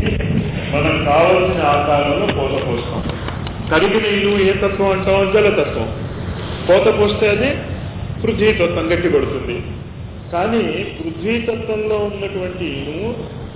మనకు కావలసిన ఆకారంలో పూత పోస్తాం కరిగిన ఇనుము ఏ తత్వం అంటాం జలతత్వం పూత పోస్తే అది పృథ్వీతత్వం గట్టి పడుతుంది కానీ పృథ్వీతత్వంలో ఉన్నటువంటి ఇనుము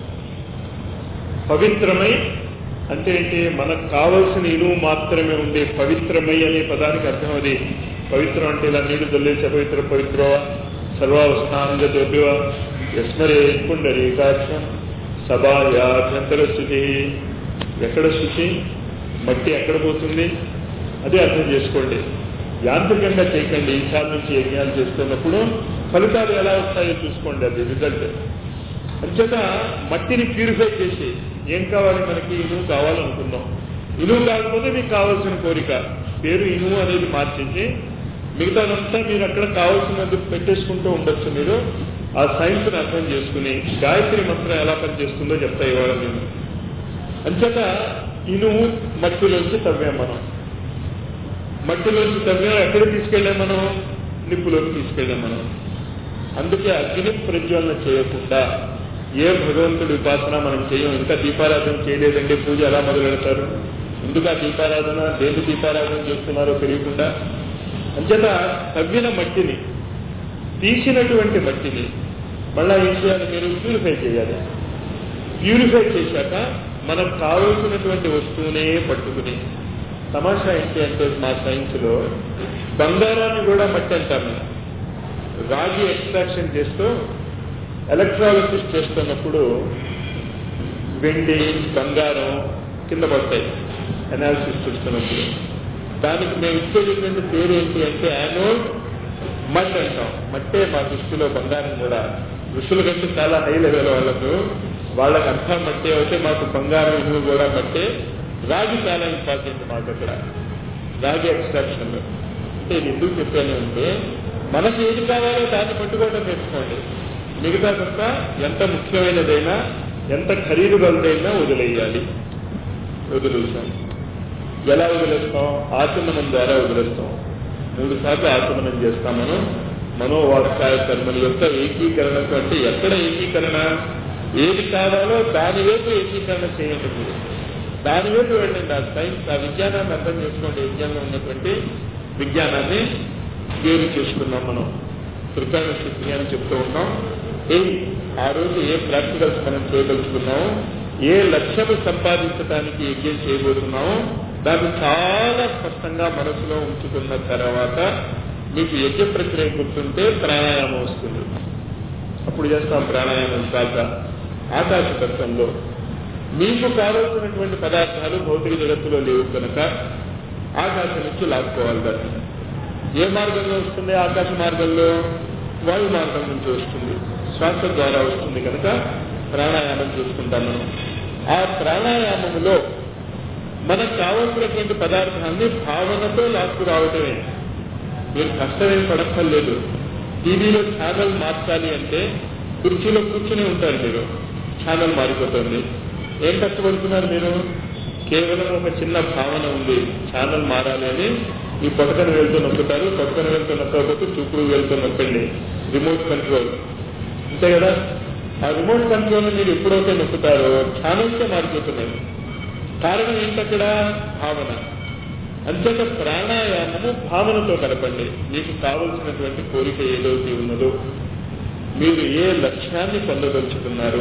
పవిత్రమై అంటే ఏంటి మనకు కావలసిన ఇనుము మాత్రమే ఉండే పవిత్రమై అనే పదానికి అర్థం అది పవిత్రం అంటే ఇలా నీళ్లు దొల్లేసే పవిత్ర పవిత్ర సర్వావస్థాంగ ద్రవ్య యస్మరే పుండరీకాక్షం సభాయాభ్యంతర స్థితి ఎక్కడ శుచి మట్టి ఎక్కడ పోతుంది అదే అర్థం చేసుకోండి యాంత్రికంగా చేయకండి ఈసారి నుంచి యజ్ఞాలు చేస్తున్నప్పుడు ఫలితాలు ఎలా వస్తాయో చూసుకోండి అది రిజల్ట్ అంచేత మట్టిని ప్యూరిఫై చేసి ఏం కావాలి మనకి ఇనుము కావాలనుకుందాం ఇనుము కాకపోతే మీకు కావాల్సిన కోరిక పేరు ఇనుము అనేది మార్చేసి మిగతాదంతా మీరు అక్కడ కావాల్సినందుకు పెట్టేసుకుంటూ ఉండొచ్చు మీరు ఆ సైన్స్ని అర్థం చేసుకుని గాయత్రి మంత్రం ఎలా పనిచేస్తుందో చెప్తా ఇవాళ నేను అంచేత ఇనుము మట్టిలోంచి తవ్వాం మనం మట్టిలోంచి తవ్వాం ఎక్కడ తీసుకెళ్ళాం మనం నిప్పులోకి తీసుకెళ్ళాం మనం అందుకే అగ్ని ప్రజ్వలన చేయకుండా ఏ భగవంతుడి ఉపాసన మనం చేయం ఇంకా దీపారాధన చేయలేదండి పూజ ఎలా మొదలెడతారు ఎందుకు ఆ దీపారాధన దేని దీపారాధన చేస్తున్నారో తెలియకుండా అంచేత తవ్విన మట్టిని తీసినటువంటి మట్టిని మళ్ళా ఏం చేయాలి మీరు ప్యూరిఫై చేయాలి ప్యూరిఫై చేశాక మనకు కావలసినటువంటి వస్తువునే పట్టుకుని తమాషా ఏంటి అంటే మా సైన్స్లో బంగారాన్ని కూడా మట్టి అంటాం మేము రాగి ఎక్స్ట్రాక్షన్ చేస్తూ ఎలక్ట్రాలసిస్ చేస్తున్నప్పుడు వెండి బంగారం కింద పడతాయి అనాలిసిస్ చేస్తున్నప్పుడు దానికి మేము ఇచ్చేటటువంటి పేరు ఏంటి అంటే యానోడ్ మట్ అంటాం మట్టే మా దృష్టిలో బంగారం కూడా ఋషుల కంటే చాలా హై లెవెల్ వాళ్ళకు వాళ్ళకి అర్థం మట్టే అయితే మాకు బంగారం ఇనుము కూడా మట్టే రాగి చాలా ఇంపార్టెంట్ మాకు అక్కడ రాగి ఎక్స్ట్రాక్షన్ అంటే ఇది ఎందుకు చెప్పాను అంటే మనకు ఏది కావాలో దాన్ని పట్టుకోవడం నేర్చుకోండి మిగతా తప్ప ఎంత ముఖ్యమైనదైనా ఎంత ఖరీదు గలదైనా వదిలేయాలి వదిలేసాం ఎలా వదిలేస్తాం ఆచమనం ద్వారా వదిలేస్తాం మూడు సార్లు ఆచమనం చేస్తాం మనం మనోవాక్కాయ కర్మల యొక్క ఏకీకరణకు అంటే ఎక్కడ ఏకీకరణ ఏది కావాలో దాని వైపు ఏకీకరణ చేయండి మీరు దాని వైపు వెళ్ళండి ఆ సైన్స్ ఆ విజ్ఞానాన్ని అర్థం చేసుకోండి విజ్ఞానంలో ఉన్నటువంటి విజ్ఞానాన్ని వేరు చేసుకున్నాం మనం త్రికాణ శక్తి అని చెప్తూ ఉంటాం ఏ ఆ రోజు ఏ ప్రాక్టికల్స్ మనం చేయదలుచుకున్నామో ఏ లక్ష్యము సంపాదించడానికి యజ్ఞం చేయబోతున్నామో దాన్ని చాలా స్పష్టంగా మనసులో ఉంచుకున్న తర్వాత మీకు యజ్ఞ ప్రక్రియ గుర్తుంటే ప్రాణాయామం వస్తుంది అప్పుడు చేస్తాం ప్రాణాయామం కాక ఆకాశతత్వంలో మీకు కావలసినటువంటి పదార్థాలు భౌతిక జగత్తులో లేవు కనుక ఆకాశం నుంచి లాక్కోవాలి దాన్ని ఏ మార్గంలో వస్తుంది ఆకాశ మార్గంలో వాయు మార్గం నుంచి వస్తుంది శ్వాస ద్వారా వస్తుంది కనుక ప్రాణాయామం చూసుకుంటాం మనం ఆ ప్రాణాయామములో మనకు కావలసినటువంటి పదార్థాన్ని భావనతో లాక్కు రావటమే మీరు కష్టమేం పడక్కర్లేదు టీవీలో ఛానల్ మార్చాలి అంటే కుర్చీలో కూర్చుని ఉంటారు మీరు ఛానల్ మారిపోతుంది ఏం కష్టపడుతున్నారు మీరు కేవలం ఒక చిన్న భావన ఉంది ఛానల్ మారాలి అని ఈ పక్కన వెళ్తూ నొక్కుతారు పక్కన వెళ్తూ నొక్కకపోతే చూపుడు వెళ్తూ నొక్కండి రిమోట్ కంట్రోల్ అంతే కదా ఆ రిమోట్ కంట్రోల్ మీరు ఎప్పుడైతే నొక్కుతారో ఛానల్సే మారిపోతున్నాయి కారణం ఏంటక్కడ భావన అంతేత ప్రాణాయామము భావనతో కలపండి మీకు కావలసినటువంటి కోరిక ఏదైతే ఉన్నదో మీరు ఏ లక్ష్యాన్ని పొందదలుచుకున్నారు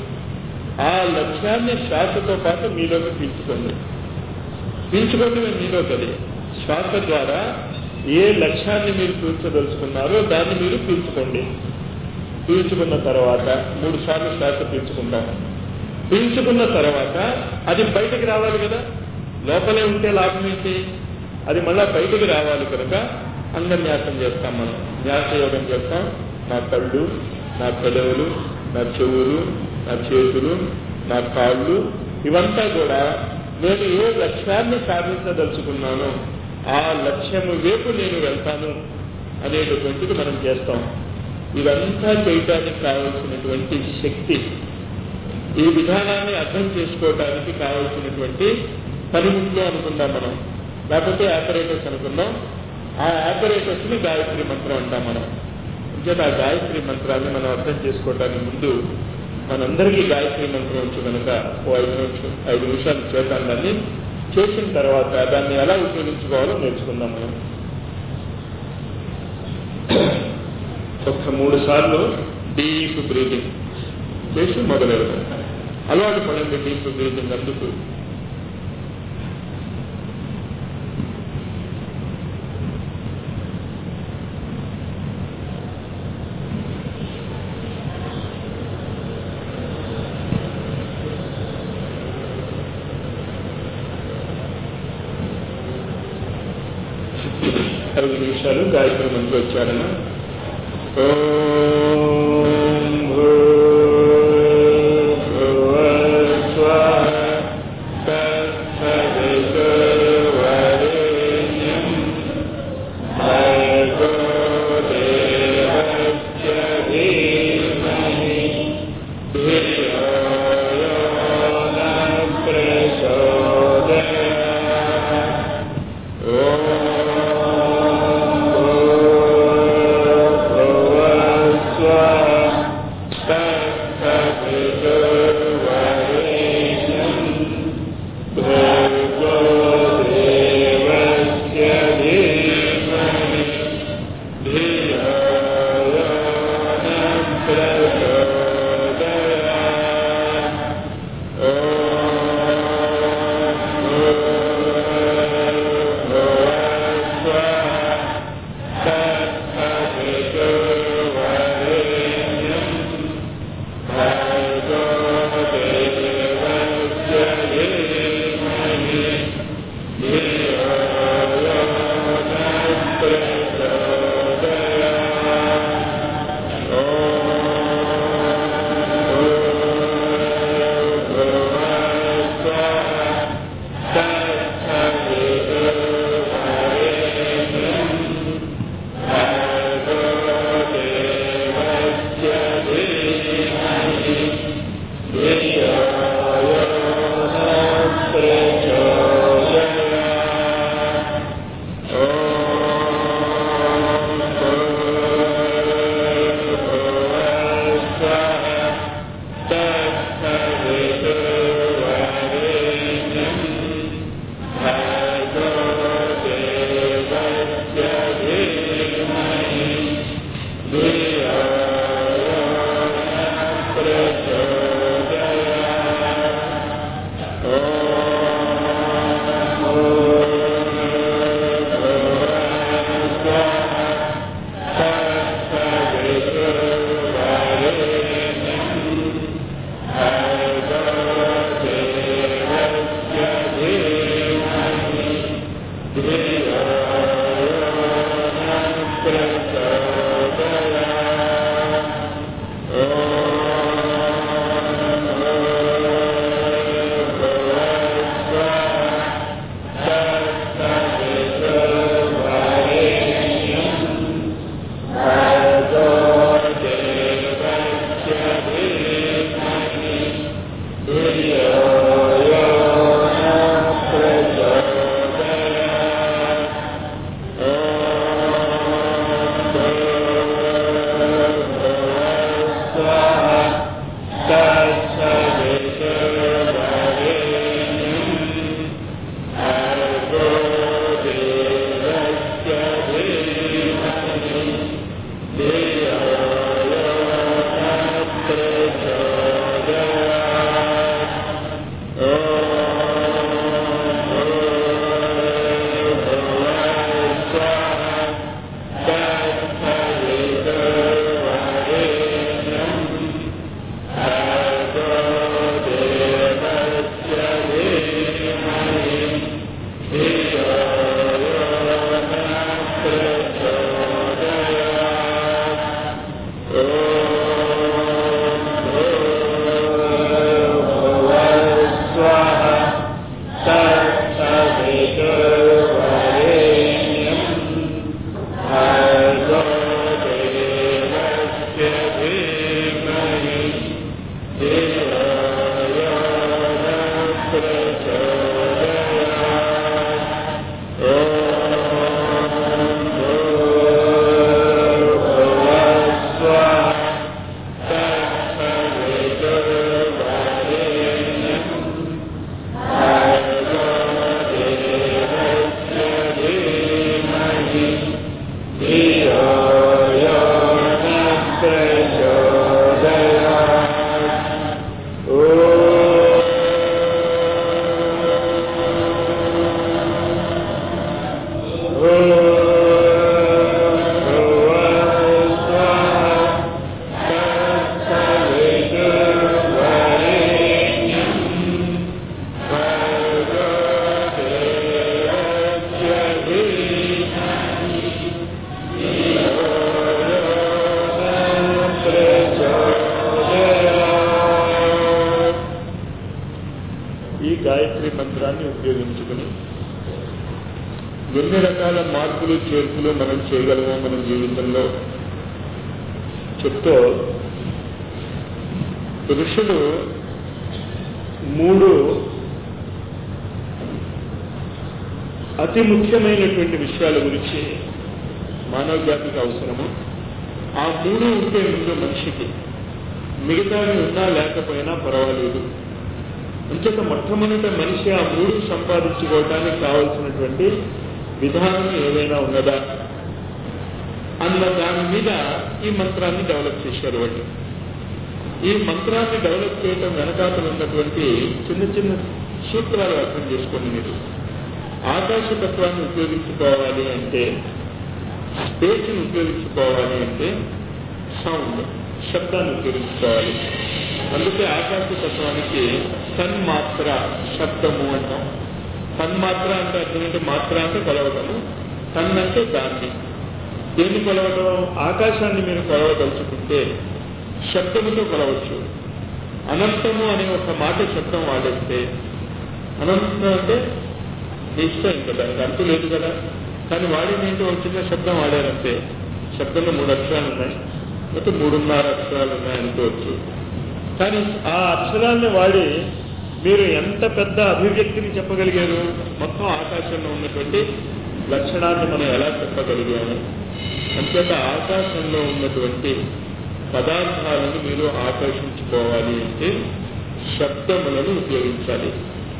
ఆ లక్ష్యాన్ని శ్వాసతో పాటు మీలోకి పీల్చుకోండి పీల్చుకోవడం మీలో అది శ్వాస ద్వారా ఏ లక్ష్యాన్ని మీరు పీల్చదలుచుకున్నారో దాన్ని మీరు పీల్చుకోండి పీల్చుకున్న తర్వాత మూడు సార్లు శ్వాస పీల్చుకుంటాం పీల్చుకున్న తర్వాత అది బయటకు రావాలి కదా లోపలే ఉంటే లాభం ఏంటి అది మళ్ళా బయటకు రావాలి కనుక అంగన్యాసం చేస్తాం మనం న్యాసయోగం చేస్తాం నా కళ్ళు నా పెదవులు నా చెవులు నా చేతులు నా కాళ్ళు ఇవంతా కూడా నేను ఏ లక్ష్యాన్ని సాధించదలుచుకున్నానో ఆ లక్ష్యము వైపు నేను వెళ్తాను అనేటటువంటిది మనం చేస్తాం ఇదంతా చేయటానికి కావలసినటువంటి శక్తి ఈ విధానాన్ని అర్థం చేసుకోవడానికి కావలసినటువంటి పనిముట్లు అనుకుందాం మనం లేకపోతే ఆపరేటర్స్ అనుకుందాం ఆ ఆపరేటర్స్ ని గాయత్రి మంత్రం అంటాం మనం అంటే ఆ గాయత్రి మంత్రాన్ని మనం అర్థం చేసుకోవడానికి ముందు మనందరికీ గాయత్రి మంత్రం వచ్చు కనుక ఓ ఐదు నిమిషం ఐదు నిమిషాలు చేద్దాం దాన్ని చేసిన తర్వాత దాన్ని ఎలా ఉపయోగించుకోవాలో నేర్చుకుందాం మనం ఒక్క మూడు సార్లు డీప్ బ్రీతింగ్ చేసి మొదలెడతాం అలవాటు పడండి డీప్ బ్రీతింగ్ అందుకు ఐదు నిమిషాలు గాయత్రి మంత్రి వచ్చారన్న ఓం భూర్భువస్వః తత్సవితుర్వరేణ్యం భర్గో దేవస్య ధీమహి ధియో యో న ప్రచోదయాత్ ఓం గాయత్రి మంత్రాన్ని ఉపయోగించుకుని ఎన్ని రకాల మార్పులు చేర్పులు మనం చేయగలమో మన జీవితంలో చెప్తూ ఋషులు మూడు అతి ముఖ్యమైనటువంటి విషయాల గురించి మానవ జాతికి అవసరము ఆ మూడు ఉంటే ముందు మనిషికి మిగతావి ఉన్నా లేకపోయినా పర్వాలేదు అంచేత మొట్టమొదట మనిషి ఆ మూడు సంపాదించుకోవడానికి కావలసినటువంటి విధానం ఏదైనా ఉన్నదా అన్న దాని మీద ఈ మంత్రాన్ని డెవలప్ చేశారు వాళ్ళు ఈ మంత్రాన్ని డెవలప్ చేయడం వెనకాతలు ఉన్నటువంటి చిన్న చిన్న సూత్రాలు అర్థం చేసుకోండి మీరు ఆకాశతత్వాన్ని ఉపయోగించుకోవాలి అంటే స్పేస్ని ఉపయోగించుకోవాలి అంటే సౌండ్ శబ్దాన్ని ఉపయోగించుకోవాలి అందుకే ఆకాశతత్వానికి తన్మాత్ర శబ్దము అంటాం తన్మాత్ర అంటే అర్థమంటే మాత్ర అంటే కొలవటము తన్ అంటే దాన్ని దేన్ని కొలవటం ఆకాశాన్ని మీరు కొలవదలుచుకుంటే శబ్దముతో కొలవచ్చు అనంతము అనే ఒక మాట శబ్దం వాడేస్తే అనంతం అంటే ఇష్టం ఇంకా దానికి అంతు లేదు కదా కానీ వాడింది ఏంటో ఒక చిన్న శబ్దం వాడారంటే శబ్దంలో మూడు అక్షరాలు ఉన్నాయి లేకపోతే మూడున్నర అక్షరాలు ఉన్నాయి అనుకోవచ్చు కానీ ఆ అక్షరాలను వాడి మీరు ఎంత పెద్ద అభివ్యక్తిని చెప్పగలిగారు మొత్తం ఆకాశంలో ఉన్నటువంటి లక్షణాన్ని మనం ఎలా చెప్పగలిగాము అంతేత ఆకాశంలో ఉన్నటువంటి పదార్థాలను మీరు ఆకర్షించుకోవాలి అంటే శబ్దములను ఉపయోగించాలి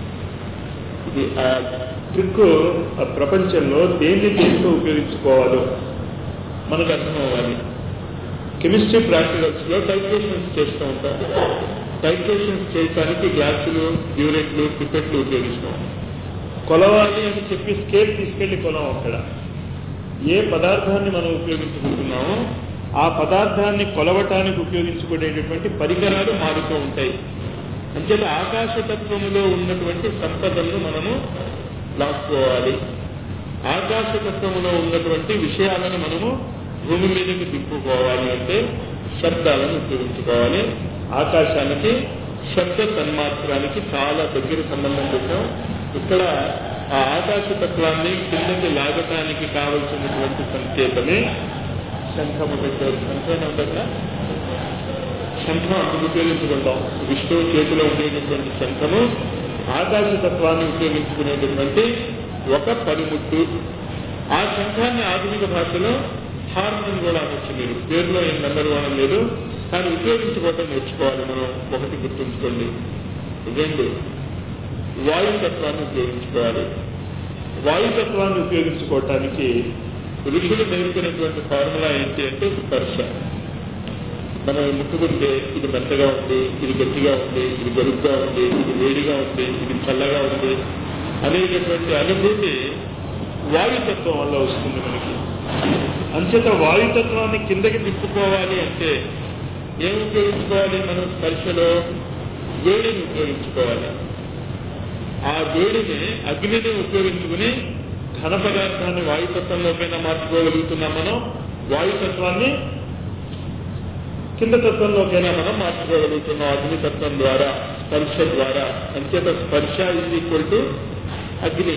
ఇది ఆ ట్రిక్ ఆ ప్రపంచంలో దేన్ని దేంతో ఉపయోగించుకోవాలో మనకు అర్థం అవ్వాలి కెమిస్ట్రీ ప్రాక్టికల్స్ లో టైట్రేషన్స్ చేస్తూ ఉంటాం టైట్రేషన్స్ చేయడానికి గ్లాసులు డ్యూరెట్లు పిపెట్లు ఉపయోగిస్తాం కొలవాలి అని చెప్పి స్కేల్ తీసుకెళ్లి కొలం అక్కడ ఏ పదార్థాన్ని మనం ఉపయోగించుకుంటున్నామో ఆ పదార్థాన్ని కొలవటానికి ఉపయోగించుకునేటటువంటి పరికరాలు మారుతూ ఉంటాయి అంచేత ఆకాశతత్వములో ఉన్నటువంటి సంపదలను మనము లాక్కోవాలి ఆకాశతత్వములో ఉన్నటువంటి విషయాలను మనము భూమి మీదకి దింపుకోవాలి అంటే శబ్దాలను ఉపయోగించుకోవాలి ఆకాశానికి శబ్ద తన్మాత్రానికి చాలా దగ్గర సంబంధం పెట్టాం ఇక్కడ ఆ ఆకాశ తత్వాన్ని కిందకి లాగటానికి కావలసినటువంటి సంకేతమే శంఖము పెట్టారు శంఖం ఉండగా శంఖం అందుకు ఉపయోగించుకుంటాం విష్ణువు చేతిలో ఉండేటటువంటి శంఖము ఆకాశ తత్వాన్ని ఉపయోగించుకునేటటువంటి ఒక పనిముట్టు ఆ శంఖాన్ని ఆధునిక భాషలో హార్మోన్ కూడా అనొచ్చు మీరు పేరులో ఏం గందరగోళం లేదు కానీ ఉపయోగించుకోవటం నేర్చుకోవాలి మనం ఒకటి గుర్తుంచుకోండి రెండు వాయుతత్వాన్ని ఉపయోగించుకోవాలి వాయుతత్వాన్ని ఉపయోగించుకోవటానికి ఋషులు నేర్పినటువంటి ఫార్ములా ఏంటి అంటే స్పర్శ మనం ముట్టుకుంటే ఇది మెత్తగా ఉంది ఇది గట్టిగా ఉంది ఇది గరుగ్గా ఉంది ఇది వేడిగా ఉంది ఇది చల్లగా ఉంది అనేటటువంటి అనుభూతి వాయుతత్వం వల్ల వస్తుంది మనకి అంచేత వాయుతత్వాన్ని కిందకి తిప్పుకోవాలి అంటే ఏం ఉపయోగించుకోవాలి మనం స్పర్శలో వేడిని ఉపయోగించుకోవాలి ఆ వేడిని అగ్నిని ఉపయోగించుకుని ఘన పదార్థాన్ని వాయుతత్వంలోకైనా మార్చుకోగలుగుతున్నాం మనం వాయుతత్వాన్ని కింద తత్వంలోకైనా మనం మార్చుకోగలుగుతున్నాం అగ్నితత్వం ద్వారా స్పర్శ ద్వారా అంచేత స్పర్శ ఈజ్ ఈక్వల్ టు అగ్ని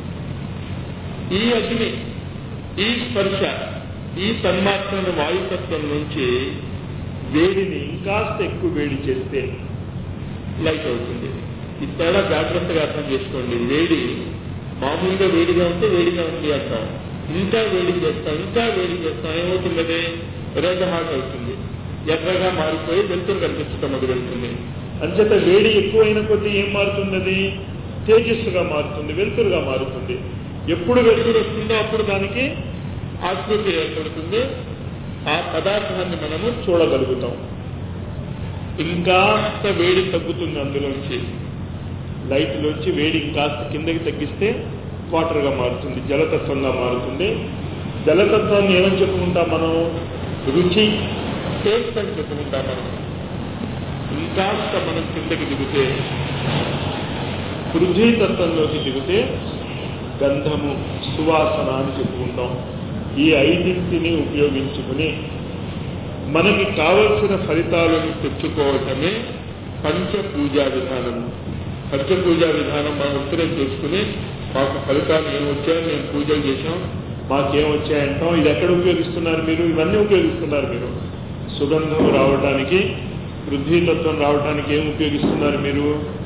ఈ అగ్ని ఈ స్పర్శ ఈ తన్మాత్రను వాయుతత్వం నుంచి వేడిని ఇంకాస్త ఎక్కువ వేడి చేస్తే లైట్ అవుతుంది ఈ తేడా జాగ్రత్తగా అర్థం చేసుకోండి వేడి మామూలుగా వేడిగా ఉంటే వేడిగా ఉంది అంటాం ఇంకా వేడి చేస్తాం ఇంకా వేడి చేస్తాం ఏమవుతుంది రెడ్ హాట్ అవుతుంది ఎర్రగా మారిపోయి వెలుతురు కనిపించడం మొదలెడుతుంది అంచేత వేడి ఎక్కువైన కొద్దీ ఏం మారుతుంది అది తేజస్సుగా మారుతుంది వెలుతురుగా మారుతుంది ఎప్పుడు వెలుతురు వస్తుందో అప్పుడు దానికి ఆకృతి ఏర్పడుతుంది ఆ పదార్థాన్ని మనము చూడగలుగుతాం ఇంకాస్త వేడి తగ్గుతుంది అందులోంచి లైట్లోంచి వేడి ఇంకాస్త కిందకి తగ్గిస్తే వాటర్గా మారుతుంది జలతత్వంగా మారుతుంది జలతత్వాన్ని ఏమని చెప్పుకుంటాం మనం రుచి టేస్ట్ అని చెప్పుకుంటాం మనం ఇంకాస్త మనం కిందకి దిగితే పృథ్వీతత్వంలోకి దిగితే గంధము సువాసన అని చెప్పుకుంటాం ఈ ఐదింటిని ఉపయోగించుకుని మనకి కావలసిన ఫలితాలను తెచ్చుకోవటమే పంచ పూజా విధానము ఖర్చ పూజా విధానం మనం ఉత్తరం చూసుకుని మాకు ఫలితాలు ఏం వచ్చాయో మేము పూజలు చేసాం మాకేం వచ్చాయంటాం ఇది ఎక్కడ ఉపయోగిస్తున్నారు మీరు ఇవన్నీ ఉపయోగిస్తున్నారు మీరు సుగంధం రావడానికి పృథ్వీతత్వం రావడానికి ఏం ఉపయోగిస్తున్నారు మీరు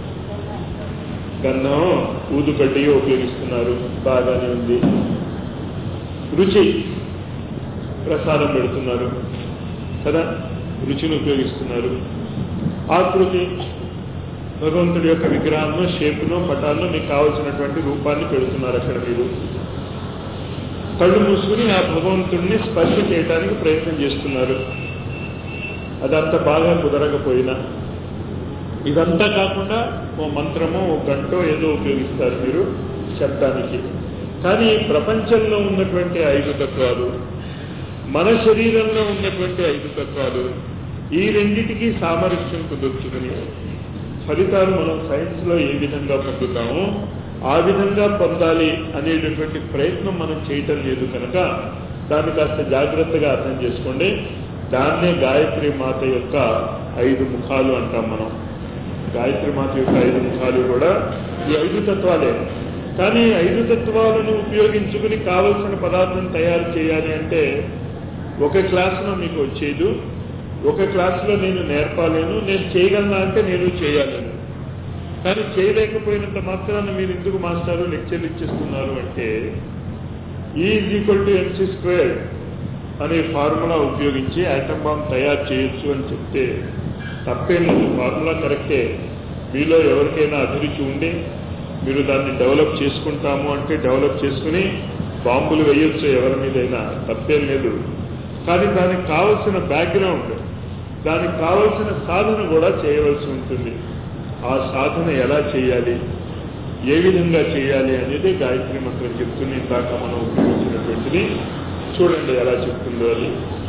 గంధం ఊదుకడ్డి ఉపయోగిస్తున్నారు బాగానే ఉంది రుచి ప్రసాదం పెడుతున్నారు కదా రుచిని ఉపయోగిస్తున్నారు ఆకృతి భగవంతుడి యొక్క విగ్రహాలను షేపును పటాలను మీకు కావలసినటువంటి రూపాన్ని పెడుతున్నారు అక్కడ మీరు కళ్ళు మూసుకుని ఆ భగవంతుడిని స్పర్శ చేయడానికి ప్రయత్నం చేస్తున్నారు అదంతా బాగా కుదరకపోయినా ఇదంతా కాకుండా ఓ మంత్రమో ఓ గంటో ఏదో ఉపయోగిస్తారు మీరు శబ్దానికి కానీ ప్రపంచంలో ఉన్నటువంటి ఐదు తత్వాలు మన శరీరంలో ఉన్నటువంటి ఐదు తత్వాలు ఈ రెండిటికి సామరస్యం కుదుర్చుకుని ఫలితాలు మనం సైన్స్లో ఏ విధంగా పొందుతామో ఆ విధంగా పొందాలి అనేటటువంటి ప్రయత్నం మనం చేయటం లేదు కనుక దాన్ని కాస్త జాగ్రత్తగా అర్థం చేసుకోండి దాన్నే గాయత్రి మాత యొక్క ఐదు ముఖాలు అంటాం మనం గాయత్రి మాత యొక్క ఐదు ముఖాలు కూడా ఈ ఐదు తత్వాలే కానీ ఐదు తత్వాలను ఉపయోగించుకుని కావలసిన పదార్థం తయారు చేయాలి అంటే ఒక క్లాసులో మీకు వచ్చేది ఒక క్లాసులో నేను నేర్పాలేను నేను చేయగలనా అంటే నేను చేయాలను కానీ చేయలేకపోయినంత మాత్రాన మీరు ఎందుకు మాస్టారు లెక్చర్లు ఇచ్చేస్తున్నారు అంటే is equal to MC square అనే ఫార్ములా ఉపయోగించి ఐటమ్ బాంబ్ తయారు చేయొచ్చు అని చెప్తే తప్పేం లేదు ఫార్ములా కరెక్టే మీలో ఎవరికైనా అభిరుచి ఉండి మీరు దాన్ని డెవలప్ చేసుకుంటాము అంటే డెవలప్ చేసుకుని బాంబులు వేయొచ్చు ఎవరి మీదైనా తప్పేం లేదు కానీ దానికి కావలసిన బ్యాక్గ్రౌండ్ దానికి కావలసిన సాధన కూడా చేయవలసి ఉంటుంది ఆ సాధన ఎలా చేయాలి ఏ విధంగా చేయాలి అనేది గాయత్రి మంత్రం చెప్తుంది ఇందాక మనం ఉపయోగించినటువంటిది చూడండి ఎలా చెప్తుందో అది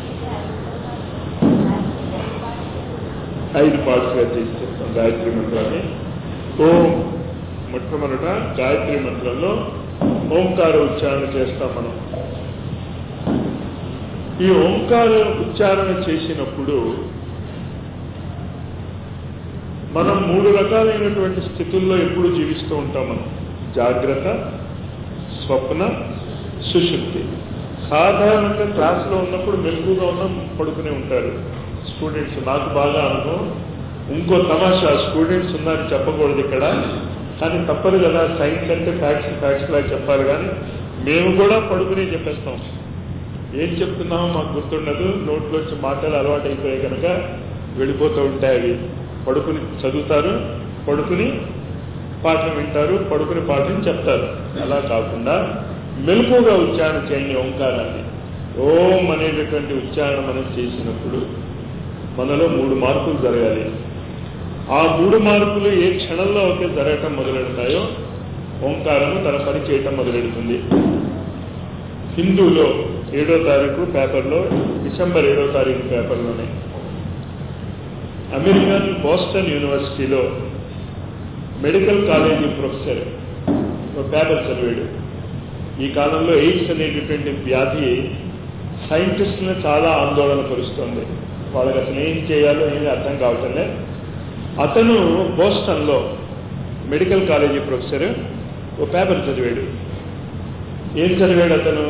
ఐదు పార్ట్స్గా చేసి చెప్తాం గాయత్రి మంత్రాన్ని ఓం మొట్టమొదట గాయత్రి మంత్రంలో ఓంకార ఉచ్చారణ చేస్తాం మనం ఈ ఓంకార ఉచ్చారణ చేసినప్పుడు మనం మూడు రకాలైనటువంటి స్థితుల్లో ఎప్పుడు జీవిస్తూ ఉంటాం మనం జాగ్రత్త స్వప్న సుశుద్ధి సాధారణంగా క్లాసులో ఉన్నప్పుడు మెలుగుగా ఉన్న పడుకునే ఉంటారు స్టూడెంట్స్ నాకు బాగా అనుభవం ఇంకో తమాషా స్టూడెంట్స్ ఉన్నారని చెప్పకూడదు ఇక్కడ కానీ తప్పదు కదా సైన్స్ అంటే ఫ్యాక్ట్స్ ఫ్యాక్ట్స్ లాగా చెప్పాలి కానీ మేము కూడా పడుకునే చెప్పేస్తాం ఏం చెప్తున్నామో మాకు గుర్తుండదు నోట్లోంచి మాటలు అలవాటు అయిపోయాయి కనుక వెళ్ళిపోతూ ఉంటాయి అవి పడుకుని చదువుతారు పడుకుని పాఠం వింటారు పడుకుని పాఠం చెప్తారు అలా కాకుండా మెలకుగా ఉచ్చారణ చేయండి ఓంకారాన్ని ఓం అనేటటువంటి ఉచ్చారణ మనం చేసినప్పుడు మనలో మూడు మార్పులు జరగాలి ఆ మూడు మార్పులు ఏ క్షణంలో అయితే జరగటం మొదలెడతాయో ఓంకారము తన పని చేయటం మొదలెడుతుంది హిందూలో ఏడో తారీఖు పేపర్లో డిసెంబర్ ఏడో తారీఖు పేపర్లోనే అమెరికన్ బోస్టన్ యూనివర్సిటీలో మెడికల్ కాలేజీ ప్రొఫెసర్ ఒక పేపర్ చదివాడు ఈ కాలంలో ఎయిడ్స్ అనేటటువంటి వ్యాధి సైంటిస్టులను చాలా ఆందోళన పరుస్తోంది వాళ్ళకి అసలు ఏం చేయాలో ఏమీ అర్థం కావటంలే అతను బోస్టన్లో మెడికల్ కాలేజీ ప్రొఫెసర్ ఓ పేపర్ చదివాడు ఏం చదివాడు అతను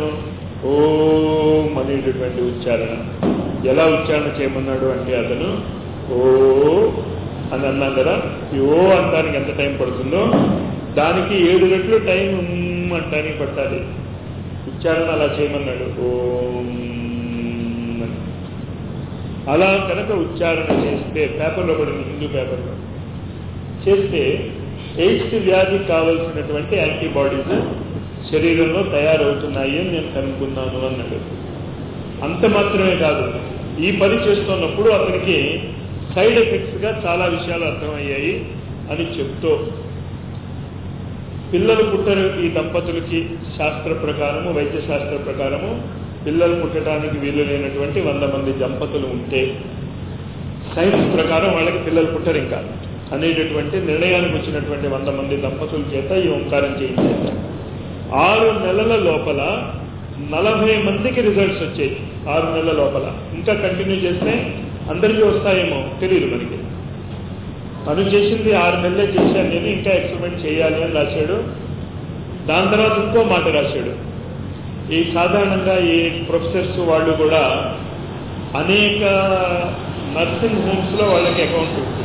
ఓం అనేటటువంటి ఉచ్చారణ ఎలా ఉచ్చారణ చేయమన్నాడు అంటే అతను ఓ అని అన్నాం కదా ఈ ఓ అంటానికి ఎంత టైం పడుతుందో దానికి ఏడు రెట్లు టైం ఉమ్ అంటానికి పట్టాలి ఉచ్చారణ అలా చేయమన్నాడు ఓం అని. అలా కనుక ఉచ్చారణ చేస్తే పేపర్లో పడింది హిందూ పేపర్లో చేస్తే ఎయిడ్స్ వ్యాధికి కావలసినటువంటి యాంటీబాడీస్ శరీరంలో తయారవుతున్నాయి అని నేను కనుక్కున్నాను అన్నాడు అంత మాత్రమే కాదు ఈ పని చేస్తున్నప్పుడు అతనికి సైడ్ ఎఫెక్ట్స్గా చాలా విషయాలు అర్థమయ్యాయి అని చెప్తూ పిల్లలు పుట్టరు ఈ దంపతులకి శాస్త్ర ప్రకారము వైద్య శాస్త్ర ప్రకారము పిల్లలు పుట్టడానికి వీలు లేనటువంటి వంద మంది దంపతులు ఉంటే సైన్స్ ప్రకారం వాళ్ళకి పిల్లలు పుట్టరు ఇంకా అనేటటువంటి నిర్ణయానికి వచ్చినటువంటి వంద మంది దంపతుల చేత ఈ ఓంకారం చేయించారు ఆరు నెలల లోపల నలభై మందికి రిజల్ట్స్ వచ్చాయి ఆరు నెలల లోపల ఇంకా కంటిన్యూ చేస్తే అందరికీ వస్తాయేమో తెలియదు మనకి తను చేసింది ఆరు నెలలే చేశాను నేను ఇంకా ఎక్స్పెరిమెంట్ చేయాలి అని రాశాడు దాని తర్వాత ఇంకో మాట రాశాడు ఈ సాధారణంగా ఈ ప్రొఫెసర్స్ వాళ్ళు కూడా అనేక నర్సింగ్ హోమ్స్లో వాళ్ళకి అకౌంట్ ఉంటుంది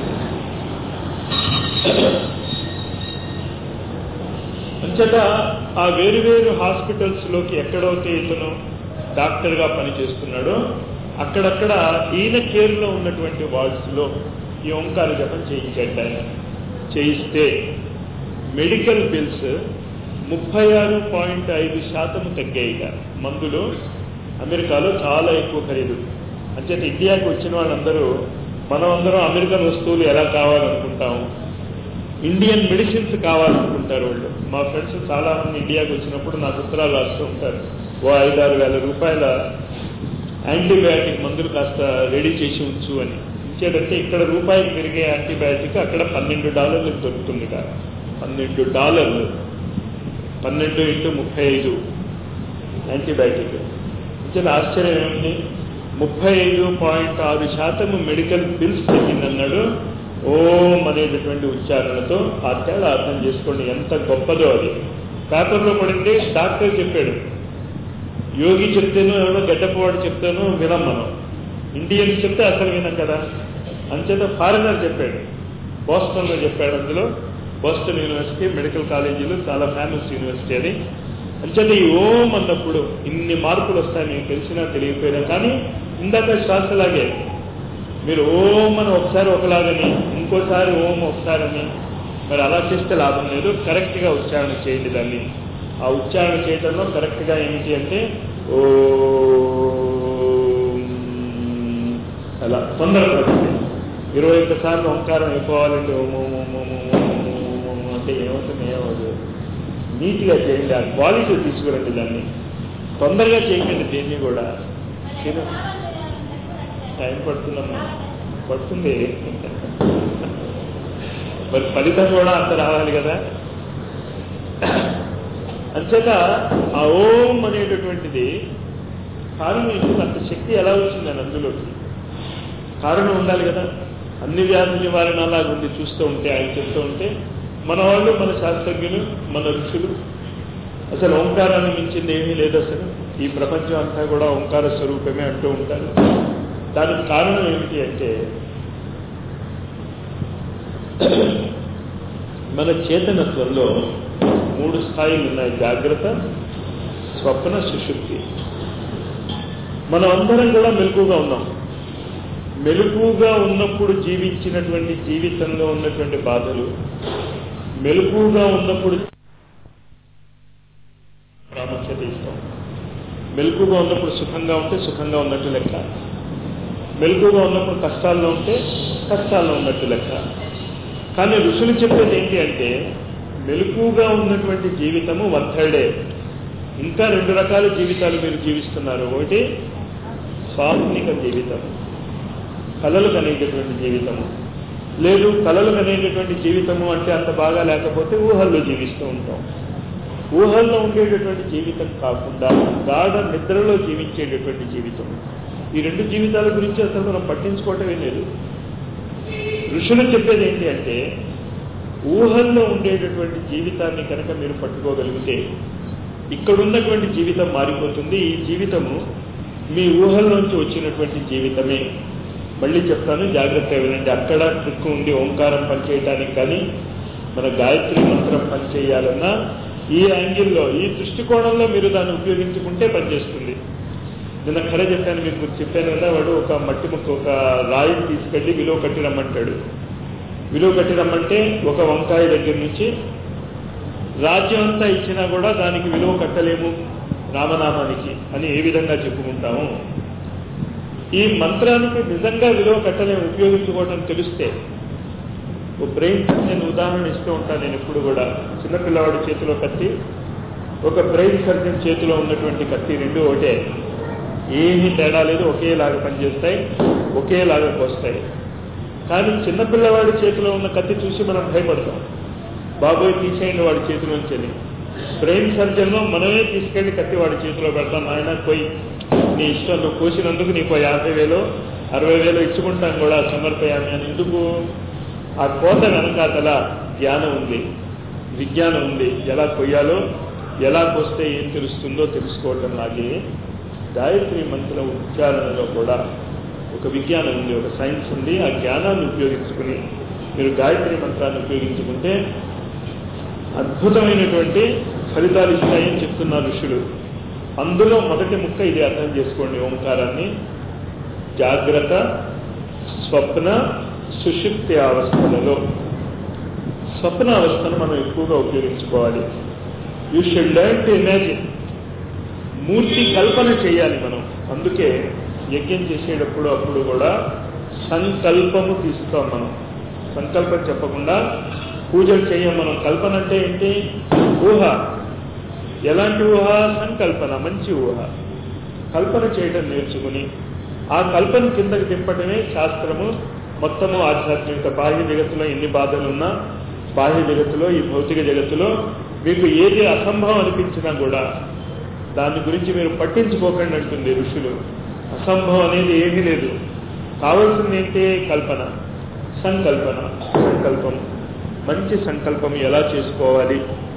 అంతట ఆ వేరు వేరు హాస్పిటల్స్లోకి ఎక్కడైతే ఇతను డాక్టర్గా పనిచేస్తున్నాడో అక్కడక్కడ ఈయన కేర్లో ఉన్నటువంటి వార్డ్స్లో ఈ ఓంకార జపం చేయించండి ఆయన చేయిస్తే మెడికల్ బిల్స్ ముప్పై ఆరు పాయింట్ ఐదు శాతం తగ్గాయిట మందులు అమెరికాలో చాలా ఎక్కువ ఖరీదు అంచేత ఇండియాకి వచ్చిన వాళ్ళందరూ మనం అందరం అమెరికన్ వస్తువులు ఎలా కావాలనుకుంటాము ఇండియన్ మెడిసిన్స్ కావాలనుకుంటారు వాళ్ళు మా ఫ్రెండ్స్ చాలా మంది ఇండియాకి వచ్చినప్పుడు నాకు ఉత్తరాలు రాస్తూ ఉంటారు ఓ ఐదారు వేల రూపాయల యాంటీబయాటిక్ మందులు కాస్త రెడీ చేసి ఉంచు అని ఇచ్చేటంటే ఇక్కడ రూపాయికి పెరిగే యాంటీబయాటిక్ అక్కడ పన్నెండు డాలర్లకు దొరుకుతుంది కదా పన్నెండు డాలర్లు పన్నెండు ఇంటూ ముప్పై ఐదు యాంటీబయాటిక్ ఇచ్చిన ఆశ్చర్యం ఏమిటి ముప్పై ఐదు పాయింట్ ఆరు శాతం మెడికల్ బిల్స్ తగ్గిందన్నాడు ఓం అనేటటువంటి ఉచ్చారణతో ఆ తేడా అర్థం చేసుకోండి ఎంత గొప్పదో అది పేపర్లో పడింది డాక్టర్ చెప్పాడు యోగి చెప్తేనో ఎవడో గడ్డపవాడు చెప్తేనో వినం మనం ఇండియన్స్ చెప్తే అసలు వినం కదా అంచేత ఫారినర్ చెప్పాడు బోస్టన్లో చెప్పాడు అందులో బోస్టన్ యూనివర్సిటీ మెడికల్ కాలేజీలో చాలా ఫేమస్ యూనివర్సిటీ అది అంచేత ఈ ఓం అన్నప్పుడు ఇన్ని మార్పులు వస్తాయి మీకు తెలిసినా తెలియకపోయినా కానీ ఇందాక శ్వాసలాగే మీరు ఓం అని ఒకసారి ఒకలాగని ఇంకోసారి ఓం ఒకసారి అని మరి అలా చేస్తే లాభం లేదు కరెక్ట్గా ఉచ్చారణ చేయండి దాన్ని ఆ ఉచ్చారణ చేయడంలో కరెక్ట్గా ఏమిటి అంటే ఓ అలా తొందరపడుతుంది ఇరవై ఒక్కసార్లు ఓంకారం అయిపోవాలంటే ఓం ఓం ఓం ఓం ఓం ఓం ఓం ఓం ఓం అంటే ఏమవుతుంది ఏమవుతుంది నీట్గా చేయండి ఆ క్వాలిటీ తీసుకురండి దాన్ని తొందరగా చేయకండి దేన్ని కూడా చిన్న టైం పడుతుందమ్మా పడుతుంది మరి ఫలితం కూడా అంత రావాలి కదా అంచేత ఆ ఓం అనేటటువంటిది కారణం ఏంటి అంత శక్తి ఎలా వచ్చిందని అందులోకి కారణం ఉండాలి కదా అన్ని వ్యాధి నివారణ అలాగా ఉంది చూస్తూ ఉంటే ఆయన చెప్తూ ఉంటే మన వాళ్ళు మన శాస్త్రజ్ఞులు మన ఋషులు అసలు ఓంకారాన్ని మించింది ఏమీ లేదు అసలు ఈ ప్రపంచం అంతా కూడా ఓంకార స్వరూపమే అంటూ ఉంటారు దానికి కారణం ఏమిటి అంటే మన చేతనత్వంలో మూడు స్థాయిలు ఉన్నాయి జాగ్రత్త స్వప్న సుషుప్తి మనం అందరం కూడా మెలకుగా ఉన్నాం మెలకుగా ఉన్నప్పుడు జీవించినటువంటి జీవితంలో ఉన్నటువంటి బాధలు మెలకుగా ఉన్నప్పుడు ప్రాముఖ్యత ఇస్తాం మెలకుగా ఉన్నప్పుడు సుఖంగా ఉంటే సుఖంగా ఉన్నట్టు లెక్క మెలకుగా ఉన్నప్పుడు కష్టాల్లో ఉంటే కష్టాల్లో ఉన్నట్టు లెక్క కానీ ఋషులు చెప్పేది ఏంటి అంటే మెలకుగా ఉన్నటువంటి జీవితము వన్ థర్డే ఇంకా రెండు రకాల జీవితాలు మీరు జీవిస్తున్నారు ఒకటి స్వాప్నిక జీవితం కళలు కనేటటువంటి జీవితము లేదు కళలు కనేటటువంటి జీవితము అంటే అంత బాగా లేకపోతే ఊహల్లో జీవిస్తూ ఉంటాం ఊహల్లో ఉండేటటువంటి జీవితం కాకుండా గాఢ నిద్రలో జీవించేటటువంటి జీవితం ఈ రెండు జీవితాల గురించి అసలు మనం పట్టించుకోవటమే లేదు ఋషులు చెప్పేది ఏంటి అంటే ఊహల్లో ఉండేటటువంటి జీవితాన్ని కనుక మీరు పట్టుకోగలిగితే ఇక్కడున్నటువంటి జీవితం మారిపోతుంది ఈ జీవితము మీ ఊహల్లోంచి వచ్చినటువంటి జీవితమే మళ్ళీ చెప్తాను జాగ్రత్త వినండి అక్కడ ట్రిక్ ఉంది ఓంకారం పనిచేయటానికి కానీ మన గాయత్రి మంత్రం పనిచేయాలన్నా ఈ యాంగిల్లో ఈ దృష్టికోణంలో మీరు దాన్ని ఉపయోగించుకుంటే పనిచేస్తుంది నిన్న కథ చెప్పాను మీకు చెప్పాను కదా వాడు ఒక మట్టి ముక్క ఒక రాయిని తీసుకెళ్లి విలువ కట్టి రమ్మంటాడు విలువ కట్టి రమ్మంటే ఒక వంకాయ దగ్గర నుంచి రాజ్యం అంతా ఇచ్చినా కూడా దానికి విలువ కట్టలేము రామనామానికి అని ఏ విధంగా చెప్పుకుంటాము ఈ మంత్రానికి నిజంగా విలువ కట్టలేము ఉపయోగించుకోవటం తెలిస్తే ఓ బ్రెయిన్ నేను ఉదాహరణ ఇస్తూ ఉంటాను నేను ఎప్పుడు కూడా చిన్నపిల్లవాడి చేతిలో కత్తి ఒక బ్రెయిన్ సర్జన్ చేతిలో ఉన్నటువంటి కత్తి రెండు ఒకటే ఏమీ తేడా లేదు ఒకేలాగా పనిచేస్తాయి ఒకేలాగా కోస్తాయి కానీ చిన్నపిల్లవాడి చేతిలో ఉన్న కత్తి చూసి మనం భయపడతాం బాబోయ్ తీసేయండి వాడి చేతిలోంచి అని బ్రెయిన్ సర్జన్లో మనమే తీసుకెళ్లి కత్తి వాడి చేతిలో పెడతాం ఆయన పోయి నీ ఇష్టం నువ్వు కోసినందుకు నీకు యాభై వేలు అరవై వేలు ఇచ్చుకుంటాం కూడా సమర్పయామి అని ఎందుకు ఆ కోత వెనకాతల జ్ఞానం ఉంది విజ్ఞానం ఉంది ఎలా కొయ్యాలో ఎలా కోస్తే ఏం తెలుస్తుందో తెలుసుకోవటం లాగే గాయత్రి మంత్ర ఉచ్చారణలో కూడా ఒక విజ్ఞానం ఉంది ఒక సైన్స్ ఉంది ఆ జ్ఞానాన్ని ఉపయోగించుకుని మీరు గాయత్రి మంత్రాన్ని ఉపయోగించుకుంటే అద్భుతమైనటువంటి ఫలితాలు ఇస్తాయని చెప్తున్నారు ఋషులు అందులో మొదటి ముక్క ఇది అర్థం చేసుకోండి ఓంకారాన్ని జాగ్రత్త స్వప్న సుషుప్తి అవస్థలలో స్వప్న అవస్థను మనం ఎక్కువగా ఉపయోగించుకోవాలి you should learn to imagine మూర్తి కల్పన చేయాలి మనం అందుకే యజ్ఞం చేసేటప్పుడు అప్పుడు కూడా సంకల్పము తీస్తాం మనం సంకల్పం చెప్పకుండా పూజలు చేయం మనం కల్పన అంటే ఏంటి ఊహ ఎలాంటి ఊహ సంకల్పన మంచి ఊహ కల్పన చేయడం నేర్చుకుని ఆ కల్పన కిందకి దింపడమే శాస్త్రము మొత్తము ఆధ్యాత్మిక బాహ్య జగత్తులో ఎన్ని బాధలు ఉన్నా బాహ్య జగత్తులో ఈ భౌతిక జగత్తులో మీకు ఏది అసంభవం అనిపించినా కూడా దాని గురించి మీరు పట్టించుకోకండి అంటుంది ఋషులు అసంభవం అనేది ఏమీ లేదు కావాల్సింది ఏంటి కల్పన సంకల్పన సంకల్పం మంచి సంకల్పం ఎలా చేసుకోవాలి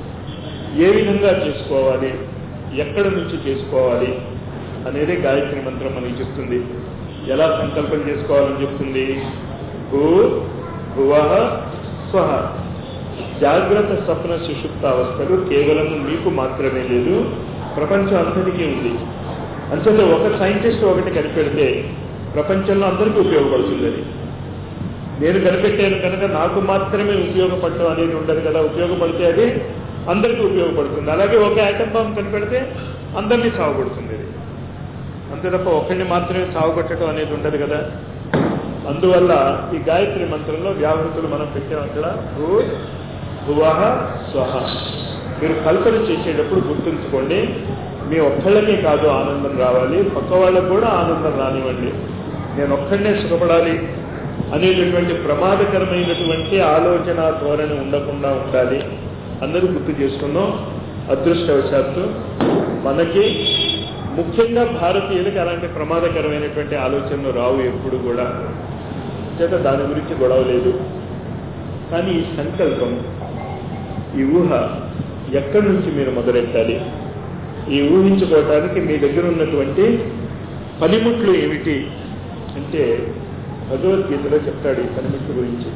ఏ విధంగా చేసుకోవాలి ఎక్కడి నుంచి చేసుకోవాలి అనేది గాయత్రి మంత్రం మనకి చెప్తుంది ఎలా సంకల్పం చేసుకోవాలని చెప్తుంది భూ భువ స్వహ జాగ్రత్త స్వప్న సుషుప్త అవస్థలు కేవలం మీకు మాత్రమే లేదు ప్రపంచం అంతటికీ ఉంది అంచేత ఒక సైంటిస్ట్ ఒకటి కనిపెడితే ప్రపంచంలో అందరికీ ఉపయోగపడుతుంది అది నేను కనిపెట్టాను కనుక నాకు మాత్రమే ఉపయోగపడటం అనేది ఉండదు కదా ఉపయోగపడితే అది అందరికీ ఉపయోగపడుతుంది అలాగే ఒక ఐటమ్ బాంబ్ కనిపెడితే అందరినీ సాగుపడుతుంది అది అంతే తప్ప ఒకరిని మాత్రమే సాగుపట్టడం అనేది ఉండదు కదా అందువల్ల ఈ గాయత్రి మంత్రంలో వ్యావృతులు మనం పెట్టాం అక్కడ భూ భువహ స్వహ మీరు కల్పన చేసేటప్పుడు గుర్తుంచుకోండి మీ ఒక్కళ్ళకే కాదు ఆనందం రావాలి పక్క వాళ్ళకు కూడా ఆనందం రానివ్వండి నేను ఒక్కడనే సుఖపడాలి అనేటటువంటి ప్రమాదకరమైనటువంటి ఆలోచన ధోరణి ఉండకుండా ఉండాలి అందరూ గుర్తు చేసుకున్నాం అదృష్టవశాత్తు మనకి ముఖ్యంగా భారతీయులకి అలాంటి ప్రమాదకరమైనటువంటి ఆలోచనలు రావు ఎప్పుడు కూడా చేత దాని గురించి గొడవ లేదు కానీ ఈ సంకల్పం ఈ ఊహ ఎక్కడి నుంచి మీరు మొదలెట్టాలి ఈ ఊహించుకోవటానికి మీ దగ్గర ఉన్నటువంటి పనిముట్లు ఏమిటి అంటే భగవద్గీతలో చెప్తాడు ఈ పనిముట్ల గురించి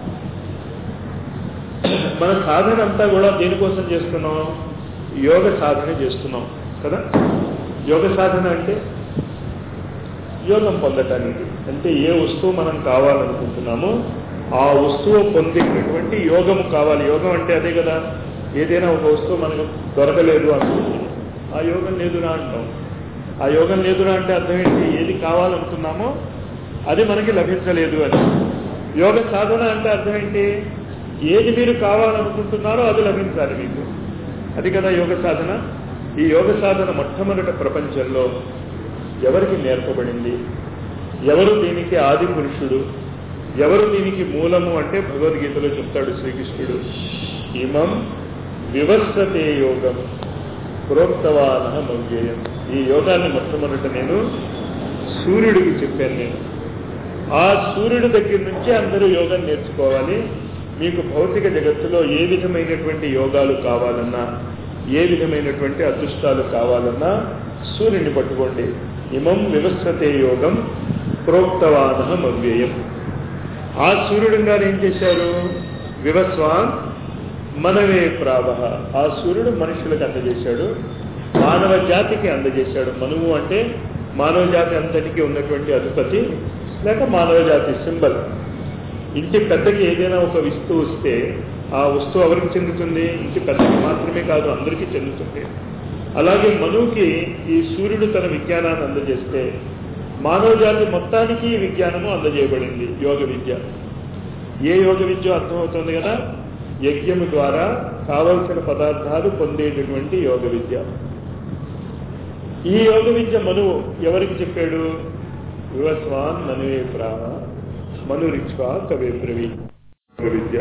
మన సాధన అంతా కూడా దేనికోసం చేస్తున్నాం యోగ సాధన చేస్తున్నాం కదా యోగ సాధన అంటే యోగం పొందటానికి అంటే ఏ వస్తువు మనం కావాలనుకుంటున్నామో ఆ వస్తువు పొందేటటువంటి యోగము కావాలి యోగం అంటే అదే కదా ఏదైనా ఒక వస్తువు మనకు దొరకలేదు అనుకుంటుంది ఆ యోగం లేదురా అంటాం ఆ యోగం లేదురా అంటే అర్థం ఏంటి ఏది కావాలనుకున్నామో అది మనకి లభించలేదు అని యోగ సాధన అంటే అర్థం ఏంటి ఏది మీరు కావాలనుకుంటున్నారో అది లభించాలి మీకు అది కదా యోగ సాధన ఈ యోగ సాధన మొట్టమొదట ప్రపంచంలో ఎవరికి నేర్పబడింది ఎవరు దీనికి ఆది పురుషుడు ఎవరు దీనికి మూలము అంటే భగవద్గీతలో చెప్తాడు శ్రీకృష్ణుడు ఇమం వివస్వతే యోగం ప్రోక్తవాన మవ్యేయం ఈ యోగాన్ని మొట్టమొదట నేను సూర్యుడికి చెప్పాను నేను ఆ సూర్యుడి దగ్గర నుంచి అందరూ యోగం నేర్చుకోవాలి మీకు భౌతిక జగత్తులో ఏ విధమైనటువంటి యోగాలు కావాలన్నా ఏ విధమైనటువంటి అదృష్టాలు కావాలన్నా సూర్యుడిని పట్టుకోండి ఇమం వివస్వతే యోగం ప్రోక్తవాన మవ్యేయం ఆ సూర్యుడు గారు ఏం చేశారు వివస్వాన్ మనవే ప్రావ ఆ సూర్యుడు మనుషులకు అందజేశాడు మానవ జాతికి అందజేశాడు మనువు అంటే మానవ జాతి అంతటికి ఉన్నటువంటి అధిపతి లేక మానవ జాతి సింబల్ ఇంటి పెద్దకి ఏదైనా ఒక వస్తువు వస్తే ఆ వస్తువు ఎవరికి చెందుతుంది ఇంటి పెద్దకి మాత్రమే కాదు అందరికీ చెందుతుంది అలాగే మనువుకి ఈ సూర్యుడు తన విజ్ఞానాన్ని అందజేస్తే మానవ జాతి మొత్తానికి ఈ విజ్ఞానము అందజేయబడింది యోగ విద్య ఏ యోగ విద్య అర్థమవుతుంది కదా యజ్ఞము ద్వారా కావలసిన పదార్థాలు పొందేటటువంటి యోగ విద్య ఈ యోగ విద్య మనువు ఎవరికి చెప్పాడు వివస్వాన్ మనువే ప్రాణ మనురిచ్వా కవే బ్రవి యోగ విద్య